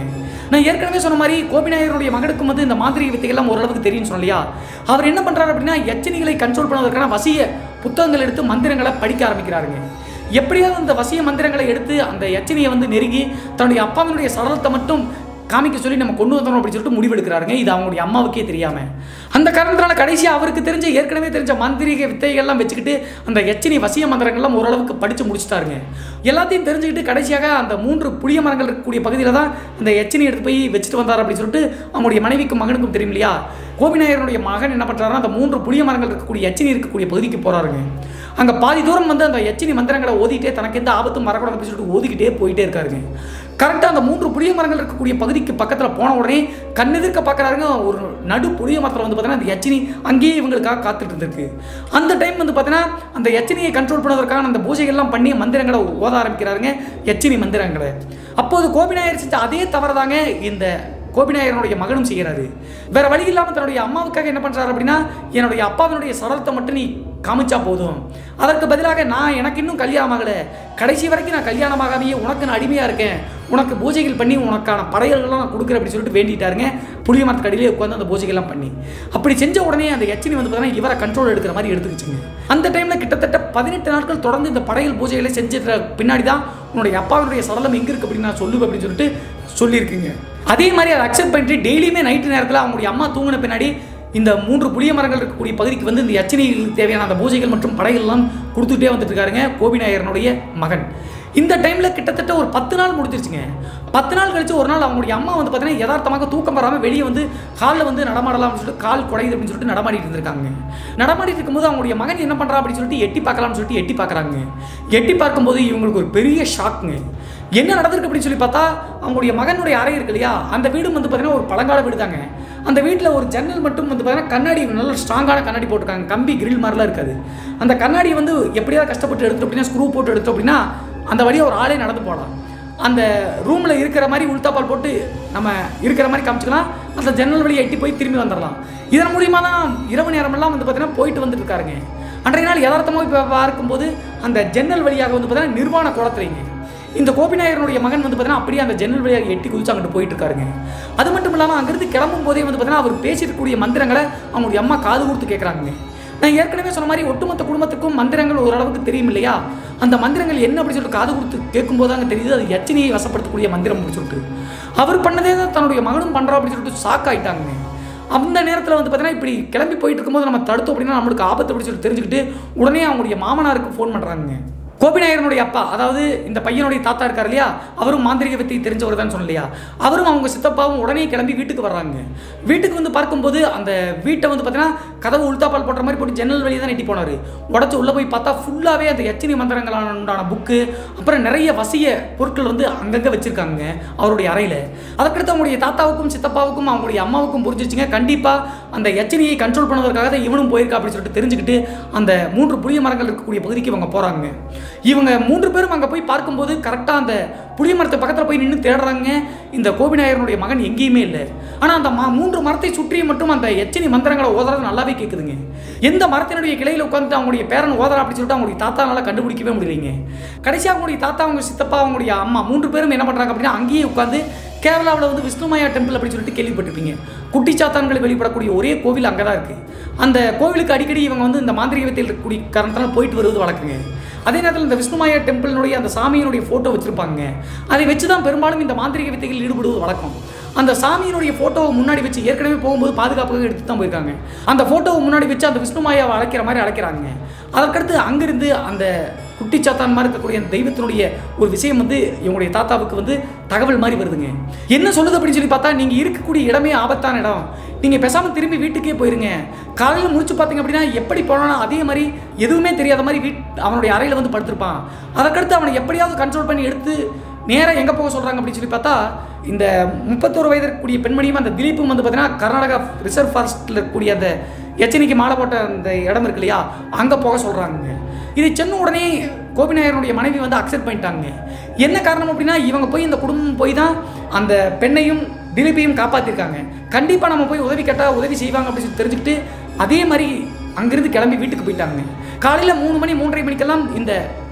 S1: நான் ஏற்கனவே சொன்ன மாதிரி கோபிநாயகருடைய மகனுக்கும் வந்து இந்த மாந்திரிக வித்தைகள்லாம் ஓரளவுக்கு தெரியும் சொன்னலையா அவர் என்ன பண்ணுறாரு அப்படின்னா எச்சனிகளை கண்ட்ரோல் பண்ணுவதற்கான வசிய புத்தகங்கள் எடுத்து மந்திரங்களை படிக்க ஆரம்பிக்கிறாருங்க எப்படியாவது அந்த வசிய மந்திரங்களை எடுத்து அந்த எச்சனியை வந்து நெருங்கி தன்னுடைய அப்பாவினுடைய சடலத்தை மட்டும் காமிக்க சொல்லி நம்ம கொண்டு வந்தோம் அப்படின்னு சொல்லிட்டு முடிவெடுக்கிறாருங்க இது அவங்களுடைய அம்மாவுக்கே தெரியாம அந்த காரணத்தினால கடைசியாக அவருக்கு தெரிஞ்ச ஏற்கனவே தெரிஞ்ச மாந்திரிக வித்தைகள்லாம் வச்சுக்கிட்டு அந்த எச்சினி வசிய மந்திரங்கள்லாம் ஓரளவுக்கு படித்து முடிச்சுட்டாருங்க எல்லாத்தையும் தெரிஞ்சுக்கிட்டு கடைசியாக அந்த மூன்று புளிய மரங்கள் இருக்கக்கூடிய பகுதியில் தான் அந்த எச்சினி எடுத்து போய் வச்சுட்டு வந்தார் அப்படின்னு சொல்லிட்டு அவங்களுடைய மனைவிக்கும் மகனுக்கும் தெரியும் இல்லையா கோபிநாயகனுடைய மகன் என்ன பண்ணுறாருன்னா அந்த மூன்று புளிய மரங்கள் இருக்கக்கூடிய எச்சினி இருக்கக்கூடிய பகுதிக்கு போகிறாருங்க அங்கே பாதி தூரம் வந்து அந்த எச்சினி மந்திரங்களை ஓதிட்டே தனக்கு எந்த ஆபத்தும் வரக்கூடாது அப்படின்னு சொல்லிட்டு ஓதிக்கிட்டே போயிட்டே இருக்காருங்க கரெக்டாக அந்த மூன்று புளிய மரங்கள் இருக்கக்கூடிய பகுதிக்கு பக்கத்தில் போன உடனே கண்ணெதிர்க்க பார்க்குறாருங்க ஒரு நடு புளிய மரத்தில் வந்து பார்த்தீங்கன்னா அந்த எச்சினி அங்கேயே இவங்களுக்காக காத்துட்டு இருந்திருக்கு அந்த டைம் வந்து பார்த்தீங்கன்னா அந்த எச்சினியை கண்ட்ரோல் பண்ணுவதற்கான அந்த பூஜைகள்லாம் பண்ணி மந்திரங்களை ஓத ஆரம்பிக்கிறாருங்க எச்சினி மந்திரங்களை அப்போது கோபிநாயகர் செஞ்ச அதே தவறு தாங்க இந்த கோபிநாயகனுடைய மகனும் செய்கிறாரு வேற வழி இல்லாமல் தன்னுடைய அம்மாவுக்காக என்ன பண்ணுறாரு அப்படின்னா என்னுடைய அப்பாவினுடைய சடலத்தை மட்டும் நீ காமிச்சா போதும் அதற்கு பதிலாக நான் எனக்கு இன்னும் கல்யாணம் ஆகலை கடைசி வரைக்கும் நான் கல்யாணமாகாமையே உனக்கு நான் அடிமையாக இருக்கேன் உனக்கு பூஜைகள் பண்ணி உனக்கான படையல்கள்லாம் நான் கொடுக்குறேன் அப்படின்னு சொல்லிட்டு வேண்டிட்டாருங்க புளிய மரத்துக்கு அடியிலே உட்காந்து அந்த பூஜைகள்லாம் பண்ணி அப்படி செஞ்ச உடனே அந்த எச்சினி வந்து பார்த்தீங்கன்னா இவரை கண்ட்ரோல் எடுக்கிற மாதிரி எடுத்துக்கிச்சுங்க அந்த டைமில் கிட்டத்தட்ட பதினெட்டு நாட்கள் தொடர்ந்து இந்த படையல் பூஜைகளை செஞ்சிட்ட பின்னாடி தான் உன்னுடைய அப்பாவினுடைய சடலம் எங்கே இருக்குது அப்படின்னு நான் சொல்லுவேன் அப்படின்னு சொல்லிட்டு சொல்லியிருக்கீங்க அதே மாதிரி அதை அக்செப்ட் பண்ணிட்டு டெய்லியுமே நைட்டு நேரத்தில் அவங்களுடைய அம்மா தூங்கின பின்னாடி இந்த மூன்று புளிய மரங்கள் இருக்கக்கூடிய பகுதிக்கு வந்து இந்த யச்சனைகளுக்கு தேவையான அந்த பூஜைகள் மற்றும் படைகள்லாம் கொடுத்துட்டே வந்துட்டு இருக்காருங்க கோபிநாயகரனுடைய மகன் இந்த டைமில் கிட்டத்தட்ட ஒரு பத்து நாள் முடிஞ்சிருச்சுங்க பத்து நாள் கழிச்சு ஒரு நாள் அவங்களுடைய அம்மா வந்து பார்த்தீங்கன்னா யதார்த்தமாக தூக்கம் வராமல் வெளியே வந்து காலில் வந்து நடமாடலாம் அப்படின்னு சொல்லிட்டு கால் குடையுது அப்படின்னு சொல்லிட்டு நடமாடிட்டு இருந்திருக்காங்க நடமாடிட்டு இருக்கும்போது அவங்களுடைய மகன் என்ன பண்ணுறா அப்படின்னு சொல்லிட்டு எட்டி பார்க்கலாம்னு சொல்லிட்டு எட்டி பார்க்குறாங்க எட்டி பார்க்கும்போது இவங்களுக்கு ஒரு பெரிய ஷாக்குங்க என்ன நடந்திருக்கு அப்படின்னு சொல்லி பார்த்தா அவங்களுடைய மகனுடைய அறை இருக்கு இல்லையா அந்த வீடும் வந்து பார்த்தீங்கன்னா ஒரு பழங்கால வீடு தாங்க அந்த வீட்டில் ஒரு ஜன்னல் மட்டும் வந்து பார்த்தீங்கன்னா கண்ணாடி நல்ல ஸ்ட்ராங்கான கண்ணாடி போட்டிருக்காங்க கம்பி கிரில் மாதிரிலாம் இருக்காது அந்த கண்ணாடியை வந்து எப்படியாவது கஷ்டப்பட்டு எடுத்து அப்படின்னா ஸ்க்ரூ போட்டு எடுத்தோம் அப்படின்னா அந்த வழியாக ஒரு ஆளே நடந்து போகலாம் அந்த ரூமில் இருக்கிற மாதிரி உள்தாப்பால் போட்டு நம்ம இருக்கிற மாதிரி காமிச்சிக்கலாம் அந்த ஜன்னல் வழியை எட்டி போய் திரும்பி வந்துடலாம் இதன் மூலியமாக தான் இரவு நேரமெல்லாம் வந்து பார்த்தீங்கன்னா போயிட்டு வந்துட்டு இருக்காருங்க அன்றைய நாள் யதார்த்தமாக இப்போ பார்க்கும்போது அந்த ஜன்னல் வழியாக வந்து பார்த்தீங்கன்னா நிர்வாண குளத்துறீங்க இந்த கோபிநாயகனுடைய மகன் வந்து பார்த்தீங்கன்னா அப்படியே அந்த ஜன்னல் வழியாக எட்டி குதிச்சு அங்கிட்டு போயிட்டு இருக்காருங்க அது மட்டும் இல்லாமல் அங்கிருந்து கிளம்பும் போதே வந்து பார்த்தீங்கன்னா அவர் பேசியிருக்கக்கூடிய மந்திரங்களை அவங்களுடைய அம்மா காது கொடுத்து கேட்குறாங்க நான் ஏற்கனவே சொன்ன மாதிரி ஒட்டுமொத்த குடும்பத்துக்கும் மந்திரங்கள் ஓரளவுக்கு தெரியும் இல்லையா அந்த மந்திரங்கள் என்ன அப்படி சொல்லிட்டு காது கொடுத்து கேட்கும்போது தாங்க தெரியுது அது யச்சனையை வசப்படுத்தக்கூடிய மந்திரம் அப்படின்னு சொல்லிட்டு அவர் பண்ணதே தான் தன்னுடைய மகனும் பண்ணுறோம் அப்படின்னு சொல்லிட்டு ஷாக் ஆயிட்டாங்க அந்த நேரத்தில் வந்து பார்த்தீங்கன்னா இப்படி கிளம்பி போயிட்டு இருக்கும்போது நம்ம தடுத்தோம் அப்படின்னா நம்மளுக்கு ஆபத்து அப்படி சொல்லி தெரிஞ்சுக்கிட்டு உடனே அவங்களுடைய மாமனாருக்கு ஃபோன் பண்ணுறாங்க கோபிநாயகனுடைய அப்பா அதாவது இந்த பையனுடைய தாத்தா இருக்கார் இல்லையா அவரும் மாந்திரிக வித்தை தெரிஞ்சவர் தான் சொன்னலையா அவரும் அவங்க சித்தப்பாவும் உடனே கிளம்பி வீட்டுக்கு வர்றாங்க வீட்டுக்கு வந்து பார்க்கும்போது அந்த வீட்டை வந்து பார்த்தீங்கன்னா கதவு உள்தாப்பால் போடுற மாதிரி போட்டு ஜன்னல் வழியே தான் நெட்டி போனார் உடச்சி உள்ளே போய் பார்த்தா ஃபுல்லாகவே அந்த எச்சினி மந்திரங்களான உண்டான புக்கு அப்புறம் நிறைய வசிய பொருட்கள் வந்து அங்கங்கே வச்சுருக்காங்க அவருடைய அறையில் அதற்கடுத்து அவங்களுடைய தாத்தாவுக்கும் சித்தப்பாவுக்கும் அவங்களுடைய அம்மாவுக்கும் புரிஞ்சிச்சுங்க கண்டிப்பாக அந்த எச்சனியை கண்ட்ரோல் பண்ணுவதற்காக தான் இவனும் போயிருக்கா அப்படின்னு சொல்லிட்டு தெரிஞ்சுக்கிட்டு அந்த மூன்று புளிய மரங்கள் இருக்கக்கூடிய பகுதிக்கு இவங்க போகிறாங்க இவங்க மூன்று பேரும் அங்கே போய் பார்க்கும்போது கரெக்டாக அந்த புளிய மரத்து பக்கத்தில் போய் நின்று தேடுறாங்க இந்த கோபிநாயகனுடைய மகன் எங்கேயுமே இல்லை ஆனால் அந்த மா மூன்று மரத்தை சுற்றி மட்டும் அந்த எச்சனி மந்திரங்களை ஓதுறது நல்லாவே கேட்குதுங்க எந்த மரத்தினுடைய கிளையில் உட்காந்து அவங்களுடைய பேரன் ஓதரா அப்படின்னு சொல்லிட்டு அவங்களுடைய தாத்தானால கண்டுபிடிக்கவே முடியலைங்க கடைசியாக அவங்களுடைய தாத்தா அவங்க சித்தப்பா அவங்களுடைய அம்மா மூன்று பேரும் என்ன பண்ணுறாங்க அப்படின்னா அங்கேயே உட்காந்து கேரளாவில் வந்து விஷ்ணுமாயா டெம்பிள் அப்படின்னு சொல்லிட்டு கேள்விப்பட்டிருப்பீங்க குட்டி சாத்தான்கள் வெளிப்படக்கூடிய ஒரே கோவில் அங்கே தான் இருக்குது அந்த கோவிலுக்கு அடிக்கடி இவங்க வந்து இந்த மாந்திரிக வித்தையில் இருக்கக்கூடிய காரணத்தினால போயிட்டு வருவது வழக்குங்க அதே நேரத்தில் இந்த விஷ்ணுமாயா டெம்பிளினுடைய அந்த சாமியினுடைய ஃபோட்டோ வச்சுருப்பாங்க அதை வச்சு தான் பெரும்பாலும் இந்த மாந்திரிக வித்தைகளில் ஈடுபடுவது வழக்கம் அந்த சாமியினுடைய ஃபோட்டோவை முன்னாடி வச்சு ஏற்கனவே போகும்போது பாதுகாப்பாக எடுத்து தான் போயிருக்காங்க அந்த ஃபோட்டோவை முன்னாடி வச்சு அந்த விஷ்ணுமாயாவை அழைக்கிற மாதிரி அழைக்கிறாங்க அதற்கடுத்து அங்கிருந்து அந்த குட்டிச்சாத்தான் மாதிரி இருக்கக்கூடிய அந்த தெய்வத்தினுடைய ஒரு விஷயம் வந்து இவங்களுடைய தாத்தாவுக்கு வந்து தகவல் மாதிரி வருதுங்க என்ன சொல்லுது அப்படின்னு சொல்லி பார்த்தா நீங்கள் இருக்கக்கூடிய இடமே ஆபத்தான இடம் நீங்கள் பேசாமல் திரும்பி வீட்டுக்கே போயிருங்க காலையில் முடிச்சு பார்த்தீங்க அப்படின்னா எப்படி போனாலும் அதே மாதிரி எதுவுமே தெரியாத மாதிரி வீட் அவனுடைய அறையில் வந்து படுத்திருப்பான் அதற்கடுத்து அவனை எப்படியாவது கண்ட்ரோல் பண்ணி எடுத்து நேராக எங்கே போக சொல்கிறாங்க அப்படின்னு சொல்லி பார்த்தா இந்த முப்பத்தோரு வயது இருக்கக்கூடிய பெண்மணியும் அந்த திலீப்பும் வந்து பார்த்தீங்கன்னா கர்நாடகா ரிசர்வ் ஃபாரஸ்ட்டில் இருக்கக்கூடிய அந்த எச்சனிக்கு மாலை போட்ட அந்த இடம் இருக்கு இல்லையா அங்கே போக சொல்கிறாங்க இதை சொன்ன உடனே கோபிநாயகனுடைய மனைவி வந்து அக்செப்ட் பண்ணிட்டாங்க என்ன காரணம் அப்படின்னா இவங்க போய் இந்த குடும்பம் போய் தான் அந்த பெண்ணையும் திலீப்பையும் காப்பாற்றிருக்காங்க கண்டிப்பாக நம்ம போய் உதவி கேட்டால் உதவி செய்வாங்க அப்படின்னு சொல்லி தெரிஞ்சுக்கிட்டு அதே மாதிரி அங்கிருந்து கிளம்பி வீட்டுக்கு போயிட்டாங்க காலையில் மூணு மணி மூன்றரை மணிக்கெல்லாம் இந்த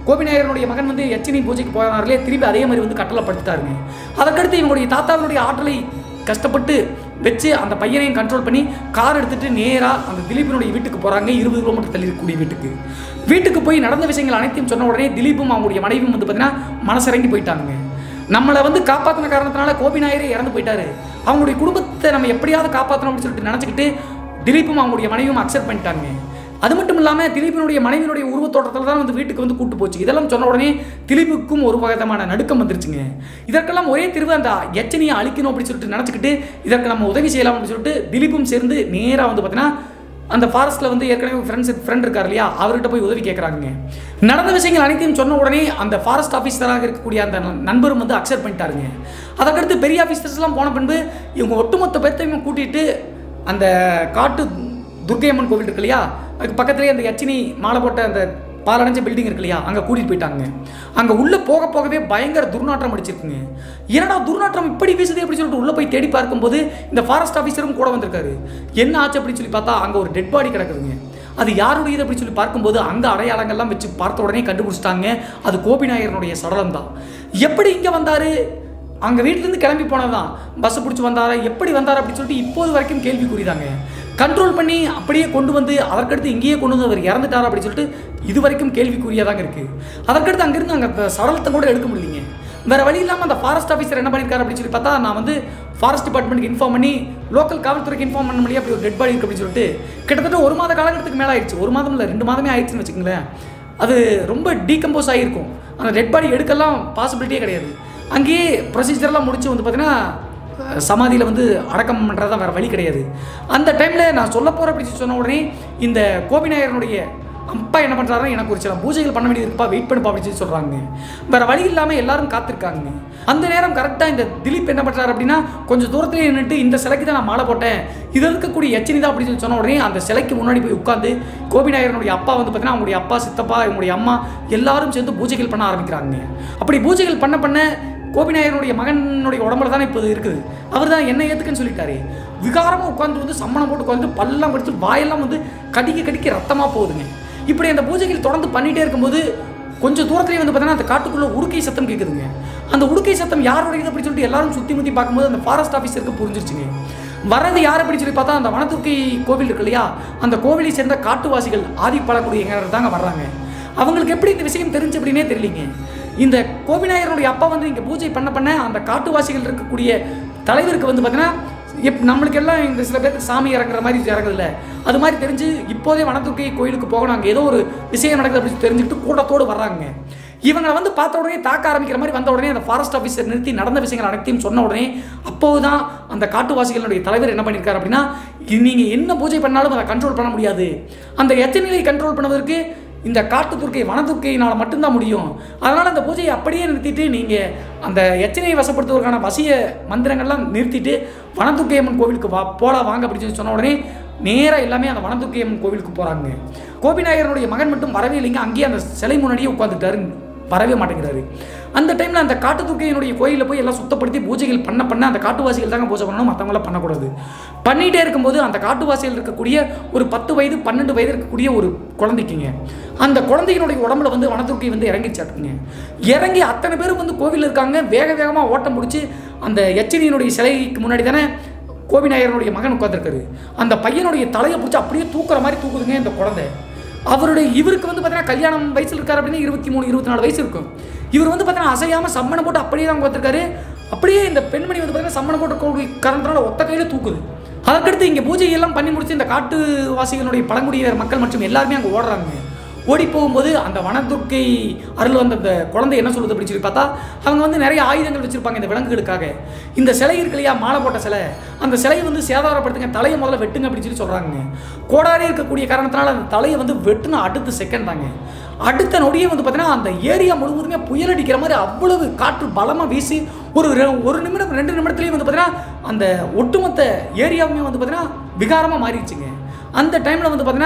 S1: கோபிநாயகனுடைய மகன் வந்து எச்சினி பூஜைக்கு போனார்களே திரும்பி அதே மாதிரி வந்து கட்டளை படுத்துட்டாருங்க அதற்கடுத்து இவங்களுடைய தாத்தாவினுடைய ஆற்றலை கஷ்டப்பட்டு வச்சு அந்த பையனையும் கண்ட்ரோல் பண்ணி கார் எடுத்துட்டு நேராக அந்த திலீப்பினுடைய வீட்டுக்கு போகிறாங்க இருபது கிலோமீட்டர் தள்ளி இருக்கக்கூடிய வீட்டுக்கு வீட்டுக்கு போய் நடந்த விஷயங்கள் அனைத்தையும் சொன்ன உடனே திலீப்பும் அவங்களுடைய மனைவியும் வந்து பார்த்தீங்கன்னா மனசிறங்கி போயிட்டாங்க நம்மளை வந்து காப்பாற்றின காரணத்தினால கோபிநாயரே இறந்து போயிட்டாரு அவங்களுடைய குடும்பத்தை நம்ம எப்படியாவது காப்பாற்றணும் அப்படின்னு சொல்லிட்டு நினச்சிக்கிட்டு திலீப்பும் அவங்களுடைய மனைவியும் அக்செப்ட் பண்ணிட்டாங்க அது மட்டும் இல்லாமல் திலீப்பினுடைய மனைவியினுடைய உருவத்தோட்டத்தில் தான் வந்து வீட்டுக்கு வந்து கூட்டு போச்சு இதெல்லாம் சொன்ன உடனே திலீப்புக்கும் ஒரு விதமான நடுக்கம் வந்துருச்சுங்க இதற்கெல்லாம் ஒரே திருவு அந்த எச்சனியை அழிக்கணும் அப்படின்னு சொல்லிட்டு நினச்சிக்கிட்டு இதற்கு நம்ம உதவி செய்யலாம் அப்படின்னு சொல்லிட்டு திலீப்பும் சேர்ந்து நேராக வந்து பார்த்தீங்கன்னா அந்த ஃபாரஸ்ட்டில் வந்து ஏற்கனவே ஃப்ரெண்ட்ஸ் ஃப்ரெண்ட் இருக்கார் இல்லையா அவர்கிட்ட போய் உதவி கேட்குறாங்க நடந்த விஷயங்கள் அனைத்தையும் சொன்ன உடனே அந்த ஃபாரஸ்ட் ஆஃபீஸராக இருக்கக்கூடிய அந்த நண்பரும் வந்து அக்செப்ட் பண்ணிட்டாருங்க அதற்கடுத்து பெரிய ஆஃபீஸர்ஸ்லாம் போன பின்பு இவங்க ஒட்டுமொத்த பேர்த்தையும் கூட்டிகிட்டு அந்த காட்டு துர்க்கையம்மன் கோவில் இருக்கு இல்லையா அதுக்கு பக்கத்துலேயே அந்த யச்சினி மாலை போட்ட அந்த பாலடைஞ்ச பில்டிங் இருக்கு இல்லையா அங்கே கூட்டிகிட்டு போயிட்டாங்க அங்கே உள்ளே போக போகவே பயங்கர துர்நாற்றம் அடிச்சிருக்குங்க என்னடா துர்நாற்றம் இப்படி வீசுது அப்படின்னு சொல்லிட்டு உள்ளே போய் தேடி பார்க்கும்போது இந்த ஃபாரஸ்ட் ஆஃபீஸரும் கூட வந்திருக்காரு என்ன ஆச்சு அப்படின்னு சொல்லி பார்த்தா அங்கே ஒரு டெட் பாடி கிடக்குதுங்க அது யாருடையது அப்படின்னு சொல்லி பார்க்கும்போது அங்கே அடையாளங்கள்லாம் வச்சு பார்த்த உடனே கண்டுபிடிச்சிட்டாங்க அது கோபிநாயகனுடைய சடலம் தான் எப்படி இங்கே வந்தார் அங்கே வீட்டிலேருந்து கிளம்பி போனதான் பஸ் பிடிச்சி வந்தாரா எப்படி வந்தார் அப்படின்னு சொல்லிட்டு இப்போது வரைக்கும் கேள்விக்குறிதாங்க கண்ட்ரோல் பண்ணி அப்படியே கொண்டு வந்து அதற்கடுத்து இங்கேயே கொண்டு வந்து அவர் இறந்துட்டாரா அப்படின்னு சொல்லிட்டு இது வரைக்கும் கேள்விக்குறியதாங்க இருக்குது அதற்கடுத்து அங்கேருந்து அங்கே அந்த சடலத்தை கூட எடுக்க முடியலைங்க வேற வழி இல்லாமல் அந்த ஃபாரஸ்ட் ஆஃபீஸர் என்ன பண்ணியிருக்காரு அப்படின்னு சொல்லி பார்த்தா நான் வந்து ஃபாரஸ்ட் டிபார்ட்மெண்ட்டுக்கு இன்ஃபார்ம் பண்ணி லோக்கல் காவல்துறைக்கு இன்ஃபார்ம் பண்ண முடியும் அப்படி ஒரு டெட் பாடி இருக்கு அப்படின்னு சொல்லிட்டு கிட்டத்தட்ட ஒரு மாத காலகட்டத்துக்கு மேலே ஆயிடுச்சு ஒரு மாதம் இல்லை ரெண்டு மாதமே ஆயிடுச்சுன்னு வச்சுக்கோங்களேன் அது ரொம்ப டீகம்போஸ் ஆகிருக்கும் அந்த டெட் பாடி எடுக்கலாம் பாசிபிலிட்டியே கிடையாது அங்கேயே ப்ரொசீஜர்லாம் முடிச்சு வந்து பார்த்தீங்கன்னா சமாதியில் வந்து அடக்கம் பண்ணுறது தான் வேறு வழி கிடையாது அந்த டைமில் நான் சொல்ல போகிற அப்படின்னு சொன்ன உடனே இந்த கோபிநாயகனுடைய அப்பா என்ன பண்ணுறாருன்னா எனக்கு ஒரு சில பூஜைகள் பண்ண வேண்டியது இருப்பா வெயிட் பண்ணுப்பா அப்படின்னு சொல்லி சொல்கிறாங்க வேறு வழி இல்லாமல் எல்லாரும் காத்திருக்காங்க அந்த நேரம் கரெக்டாக இந்த திலீப் என்ன பண்ணுறாரு அப்படின்னா கொஞ்சம் தூரத்துலேயே நின்றுட்டு இந்த சிலைக்கு தான் நான் மாலை போட்டேன் இது இருக்கக்கூடிய எச்சனி தான் அப்படின்னு சொல்லி சொன்ன உடனே அந்த சிலைக்கு முன்னாடி போய் உட்காந்து கோபிநாயகனுடைய அப்பா வந்து பார்த்தீங்கன்னா அவங்களுடைய அப்பா சித்தப்பா இவங்களுடைய அம்மா எல்லாரும் சேர்ந்து பூஜைகள் பண்ண ஆரம்பிக்கிறாங்க அப்படி பூஜைகள் பண்ண பண்ண கோபிநாயகனுடைய மகனுடைய உடம்புல தானே இப்போ இருக்குது அவர் தான் என்ன ஏத்துக்குன்னு சொல்லிட்டாரு விகாரமாக உட்காந்து வந்து சம்மணம் போட்டு உட்காந்து பல்லாம் கடிச்சு வாயெல்லாம் வந்து கடிக்க கடிக்க ரத்தமாக போகுதுங்க இப்படி அந்த பூஜைகள் தொடர்ந்து பண்ணிகிட்டே இருக்கும்போது கொஞ்சம் தூரத்துலேயே வந்து பார்த்தீங்கன்னா அந்த காட்டுக்குள்ளே உடுக்கை சத்தம் கேட்குதுங்க அந்த உடுக்கை சத்தம் யாருடையது அப்படின்னு சொல்லிட்டு எல்லாரும் சுற்றி முற்றி பார்க்கும்போது அந்த ஃபாரஸ்ட் ஆஃபீஸருக்கு புரிஞ்சிருச்சுங்க வரது யார் அப்படின்னு சொல்லி பார்த்தா அந்த வனத்துர்க்கை கோவில் இருக்கு இல்லையா அந்த கோவிலை சேர்ந்த காட்டுவாசிகள் ஆதி பழக்குடியினர் தாங்க வர்றாங்க அவங்களுக்கு எப்படி இந்த விஷயம் தெரிஞ்சு அப்படின்னே தெரியலிங்க இந்த கோபிநாயகருடைய அப்பா வந்து இங்கே பூஜை பண்ண பண்ண அந்த காட்டுவாசிகள் இருக்கக்கூடிய தலைவருக்கு வந்து பார்த்தீங்கன்னா எப் நம்மளுக்கு எல்லாம் இந்த சில பேருக்கு சாமி இறங்குற மாதிரி இறங்குதுல்ல அது மாதிரி தெரிஞ்சு இப்போதே வனத்துர்க்கை கோயிலுக்கு போகணும் அங்கே ஏதோ ஒரு விஷயம் நடக்குது அப்படின்னு தெரிஞ்சுக்கிட்டு கூட்டத்தோடு வர்றாங்க இவங்களை வந்து பார்த்த உடனே தாக்க ஆரம்பிக்கிற மாதிரி வந்த உடனே அந்த ஃபாரஸ்ட் ஆஃபீஸர் நிறுத்தி நடந்த விஷயங்கள் அனைத்தையும் சொன்ன உடனே அப்போது தான் அந்த காட்டுவாசிகளுடைய தலைவர் என்ன பண்ணியிருக்காரு அப்படின்னா நீங்கள் என்ன பூஜை பண்ணாலும் அதை கண்ட்ரோல் பண்ண முடியாது அந்த எத்தனையை கண்ட்ரோல் பண்ணுவதற்கு இந்த காட்டு துர்க்கை வனதுர்க்கையினால் மட்டும்தான் முடியும் அதனால் அந்த பூஜையை அப்படியே நிறுத்திட்டு நீங்கள் அந்த எச்சனையை வசப்படுத்துவதற்கான வசிய மந்திரங்கள்லாம் நிறுத்திட்டு வனதுர்க்கை அம்மன் கோவிலுக்கு வா போலாம் வாங்க அப்படின்னு சொல்லி சொன்ன உடனே நேராக எல்லாமே அந்த வனதுர்க்கை அம்மன் கோவிலுக்கு போகிறாங்க கோபிநாயகனுடைய மகன் மட்டும் வரவே இல்லைங்க அங்கேயே அந்த சிலை முன்னாடியே உட்காந்துட்டாரு வரவே மாட்டேங்கிறாரு அந்த டைமில் அந்த காட்டு துர்க்கையினுடைய கோயிலில் போய் எல்லாம் சுத்தப்படுத்தி பூஜைகள் பண்ண பண்ண அந்த காட்டுவாசிகள் தாங்க பூஜை பண்ணணும் மற்றவங்களாம் பண்ணக்கூடாது பண்ணிகிட்டே இருக்கும்போது அந்த காட்டுவாசிகள் இருக்கக்கூடிய ஒரு பத்து வயது பன்னெண்டு வயது இருக்கக்கூடிய ஒரு குழந்தைக்குங்க அந்த குழந்தையினுடைய உடம்புல வந்து வனத்துர்க்கை வந்து இறங்கிச்சாட்டுங்க இறங்கி அத்தனை பேரும் வந்து கோவிலில் இருக்காங்க வேக வேகமாக ஓட்டம் முடிச்சு அந்த எச்சனியினுடைய சிலைக்கு முன்னாடி தானே கோபிநாயகனுடைய மகன் உட்காந்துருக்காரு அந்த பையனுடைய தலையை பிடிச்சி அப்படியே தூக்குற மாதிரி தூக்குதுங்க இந்த குழந்தை அவருடைய இவருக்கு வந்து பார்த்தீங்கன்னா கல்யாணம் வயசில் இருக்காரு அப்படின்னு இருபத்தி மூணு இருபத்தி நாலு வயசு இருக்கும் இவர் வந்து பார்த்தீங்கன்னா அசையாமல் சம்மணம் போட்டு அப்படியே தான் உட்காந்துருக்காரு அப்படியே இந்த பெண்மணி வந்து பார்த்தீங்கன்னா சம்மணம் போட்டு கரண்டனால ஒத்த கையில் தூக்குது அதற்கடுத்து இங்கே பூஜை எல்லாம் பண்ணி முடிச்சு இந்த காட்டுவாசிகளுடைய பழங்குடியினர் மக்கள் மற்றும் எல்லாருமே அங்கே ஓடுறாங்க ஓடி போகும்போது அந்த வனதுர்க்கை அருள் வந்த அந்த குழந்தை என்ன சொல்லுது அப்படின்னு சொல்லி பார்த்தா அவங்க வந்து நிறைய ஆயுதங்கள் வச்சுருப்பாங்க இந்த விலங்குகளுக்காக இந்த சிலை இருக்கு இல்லையா மாலை போட்ட சிலை அந்த சிலையை வந்து சேதாரப்படுத்துங்க தலையை முதல்ல வெட்டுங்க அப்படின்னு சொல்லி சொல்கிறாங்க கோடாரி இருக்கக்கூடிய காரணத்தினால அந்த தலையை வந்து வெட்டுன அடுத்த செகண்ட் தாங்க அடுத்த நொடியே வந்து பார்த்தீங்கன்னா அந்த ஏரியா முழுவதுமே புயல் அடிக்கிற மாதிரி அவ்வளவு காற்று பலமாக வீசி ஒரு ரெ- ஒரு நிமிடம் ரெண்டு நிமிடத்துலேயே வந்து பார்த்தீங்கன்னா அந்த ஒட்டுமொத்த ஏரியாவுமே வந்து பார்த்தீங்கன்னா விகாரமாக மாறிடுச்சுங்க அந்த டைமில் வந்து பார்த்தீங்கன்னா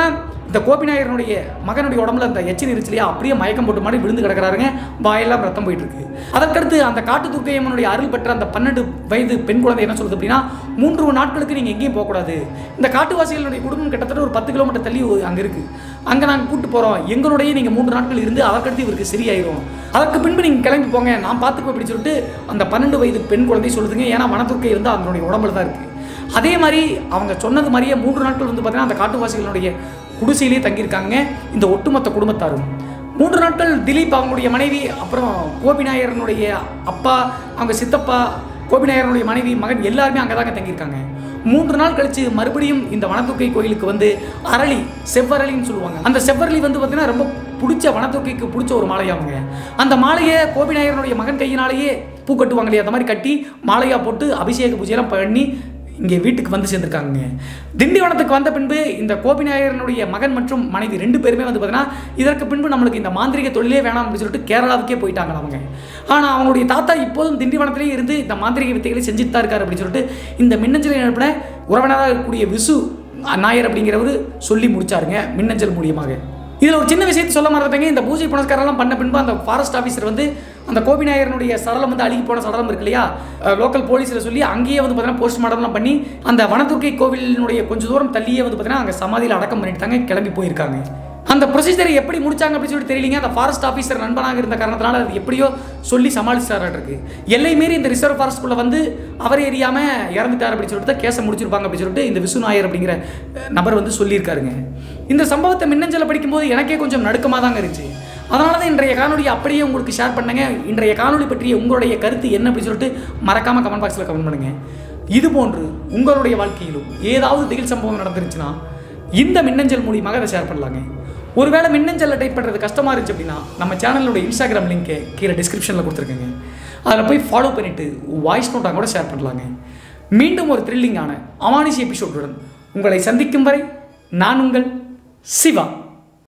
S1: இந்த கோபிநாயகனுடைய மகனுடைய உடம்புல அந்த எச்சில் இருச்சுலையா அப்படியே மயக்கம் போட்டு மாதிரி விழுந்து கிடக்குறாருங்க வாயெல்லாம் ரத்தம் போயிட்டு இருக்கு அதற்கடுத்து அந்த காட்டு துர்க்கையம்மனுடைய அருள் பெற்ற அந்த பன்னெண்டு வயது பெண் குழந்தை என்ன சொல்லுது அப்படின்னா மூன்று நாட்களுக்கு நீங்கள் எங்கேயும் போகக்கூடாது இந்த காட்டுவாசிகளுடைய குடும்பம் கிட்டத்தட்ட ஒரு பத்து கிலோமீட்டர் தள்ளி அங்கே இருக்கு அங்கே நாங்கள் கூட்டு போகிறோம் எங்களுடைய நீங்கள் மூன்று நாட்கள் இருந்து அதற்கடுத்து இவருக்கு சரியாயிரும் அதற்கு பின்பு நீங்கள் கிளம்பி போங்க நான் பார்த்துக்கோ அப்படின்னு சொல்லிட்டு அந்த பன்னெண்டு வயது பெண் குழந்தை சொல்லுதுங்க ஏன்னா வனத்துர்க்கை வந்து அதனுடைய உடம்புல தான் இருக்குது அதே மாதிரி அவங்க சொன்னது மாதிரியே மூன்று நாட்கள் வந்து பார்த்தீங்கன்னா அந்த காட்டுவாசிகளுடைய குடிசையிலே தங்கியிருக்காங்க இந்த ஒட்டுமொத்த குடும்பத்தாரும் மூன்று நாட்கள் திலீப் அவங்களுடைய மனைவி அப்புறம் கோபிநாயகனுடைய அப்பா அவங்க சித்தப்பா கோபிநாயகனுடைய மனைவி மகன் எல்லாருமே அங்கே தாங்க தங்கியிருக்காங்க மூன்று நாள் கழிச்சு மறுபடியும் இந்த வனத்துக்கை கோயிலுக்கு வந்து அரளி செவ்வரளின்னு சொல்லுவாங்க அந்த செவ்வரளி வந்து பார்த்தீங்கன்னா ரொம்ப பிடிச்ச வனத்துக்கைக்கு பிடிச்ச ஒரு மாலையாகுங்க அந்த மாலையை கோபிநாயகனுடைய மகன் கையினாலேயே பூ கட்டுவாங்க இல்லையா அந்த மாதிரி கட்டி மாலையாக போட்டு அபிஷேக பூஜையெல்லாம் பண்ணி இங்கே வீட்டுக்கு வந்து சேர்ந்துருக்காங்க திண்டிவனத்துக்கு வந்த பின்பு இந்த கோபிநாயகனுடைய மகன் மற்றும் மனைவி ரெண்டு பேருமே வந்து பார்த்தீங்கன்னா இதற்கு பின்பு நம்மளுக்கு இந்த மாந்திரிக தொழிலே வேணாம் அப்படின்னு சொல்லிட்டு கேரளாவுக்கே போயிட்டாங்க அவங்க ஆனால் அவங்களுடைய தாத்தா இப்போதும் திண்டிவனத்திலே இருந்து இந்த மாந்திரிக வித்தைகளை செஞ்சுட்டு தான் இருக்காரு அப்படின்னு சொல்லிட்டு இந்த மின்னஞ்சலை அனுப்பின உறவினராக இருக்கக்கூடிய விசு நாயர் அப்படிங்கிறவர் சொல்லி முடிச்சாருங்க மின்னஞ்சல் மூலியமாக இதில் ஒரு சின்ன விஷயத்தை சொல்ல மறந்துட்டேங்க இந்த பூஜை புனஸ்காரம்லாம் பண்ண பின்பு அந்த ஃபாரஸ்ட் ஆஃபீஸர் வந்து அந்த கோபிநாயகனுடைய சடலம் வந்து அழுகி போன சடலம் இருக்கு இல்லையா லோக்கல் போலீஸில் சொல்லி அங்கேயே வந்து பார்த்தீங்கன்னா போஸ்ட்மார்ட்டம்லாம் பண்ணி அந்த வனதுர்க்கை கோவிலினுடைய கொஞ்சம் தூரம் தள்ளியே வந்து பார்த்தீங்கன்னா அங்கே சமாதியில் அடக்கம் பண்ணிட்டு தாங்க கிளம்பி போயிருக்காங்க அந்த ப்ரொசீஜரை எப்படி முடிச்சாங்க அப்படின்னு சொல்லிட்டு தெரியலீங்க அந்த ஃபாரஸ்ட் ஆஃபீஸர் நண்பனாக இருந்த காரணத்தினால அது எப்படியோ சொல்லி சமாளிச்சாராட்டு எல்லை மீறி இந்த ரிசர்வ் ஃபாரஸ்ட்குள்ளே வந்து அவர் எரியாமல் இறந்துட்டார் அப்படின்னு சொல்லிட்டு தான் கேஸை முடிச்சிருப்பாங்க அப்படின்னு சொல்லிட்டு இந்த விசு நாயர் அப்படிங்கிற அஹ், நபர் வந்து சொல்லியிருக்காருங்க இந்த சம்பவத்தை மின்னஞ்சலை படிக்கும்போது எனக்கே கொஞ்சம் நடுக்கமாக தாங்க இருந்துச்சு அதனால தான் இன்றைய காணொலி அப்படியே உங்களுக்கு ஷேர் பண்ணுங்க இன்றைய காணொலி பற்றிய உங்களுடைய கருத்து என்ன அப்படின்னு சொல்லிட்டு மறக்காமல் கமெண்ட் பாக்ஸில் கமெண்ட் பண்ணுங்க இது போன்று உங்களுடைய வாழ்க்கையிலும் ஏதாவது திகில் சம்பவம் நடந்துருச்சுன்னா இந்த மின்னஞ்சல் மூலியமாக அதை ஷேர் பண்ணலாங்க ஒருவேளை மின்னஞ்சலில் டைப் பண்ணுறது கஷ்டமாக இருந்துச்சு அப்படின்னா நம்ம சேனலோட இன்ஸ்டாகிராம் லிங்க்கை கீழே டிஸ்கிரிப்ஷனில் கொடுத்துருக்கேங்க அதில் போய் ஃபாலோ பண்ணிவிட்டு வாய்ஸ் நோட்டாக கூட ஷேர் பண்ணலாங்க மீண்டும் ஒரு த்ரில்லிங்கான அமானுஷி எபிசோடுடன் உங்களை சந்திக்கும் வரை நான் உங்கள் சிவா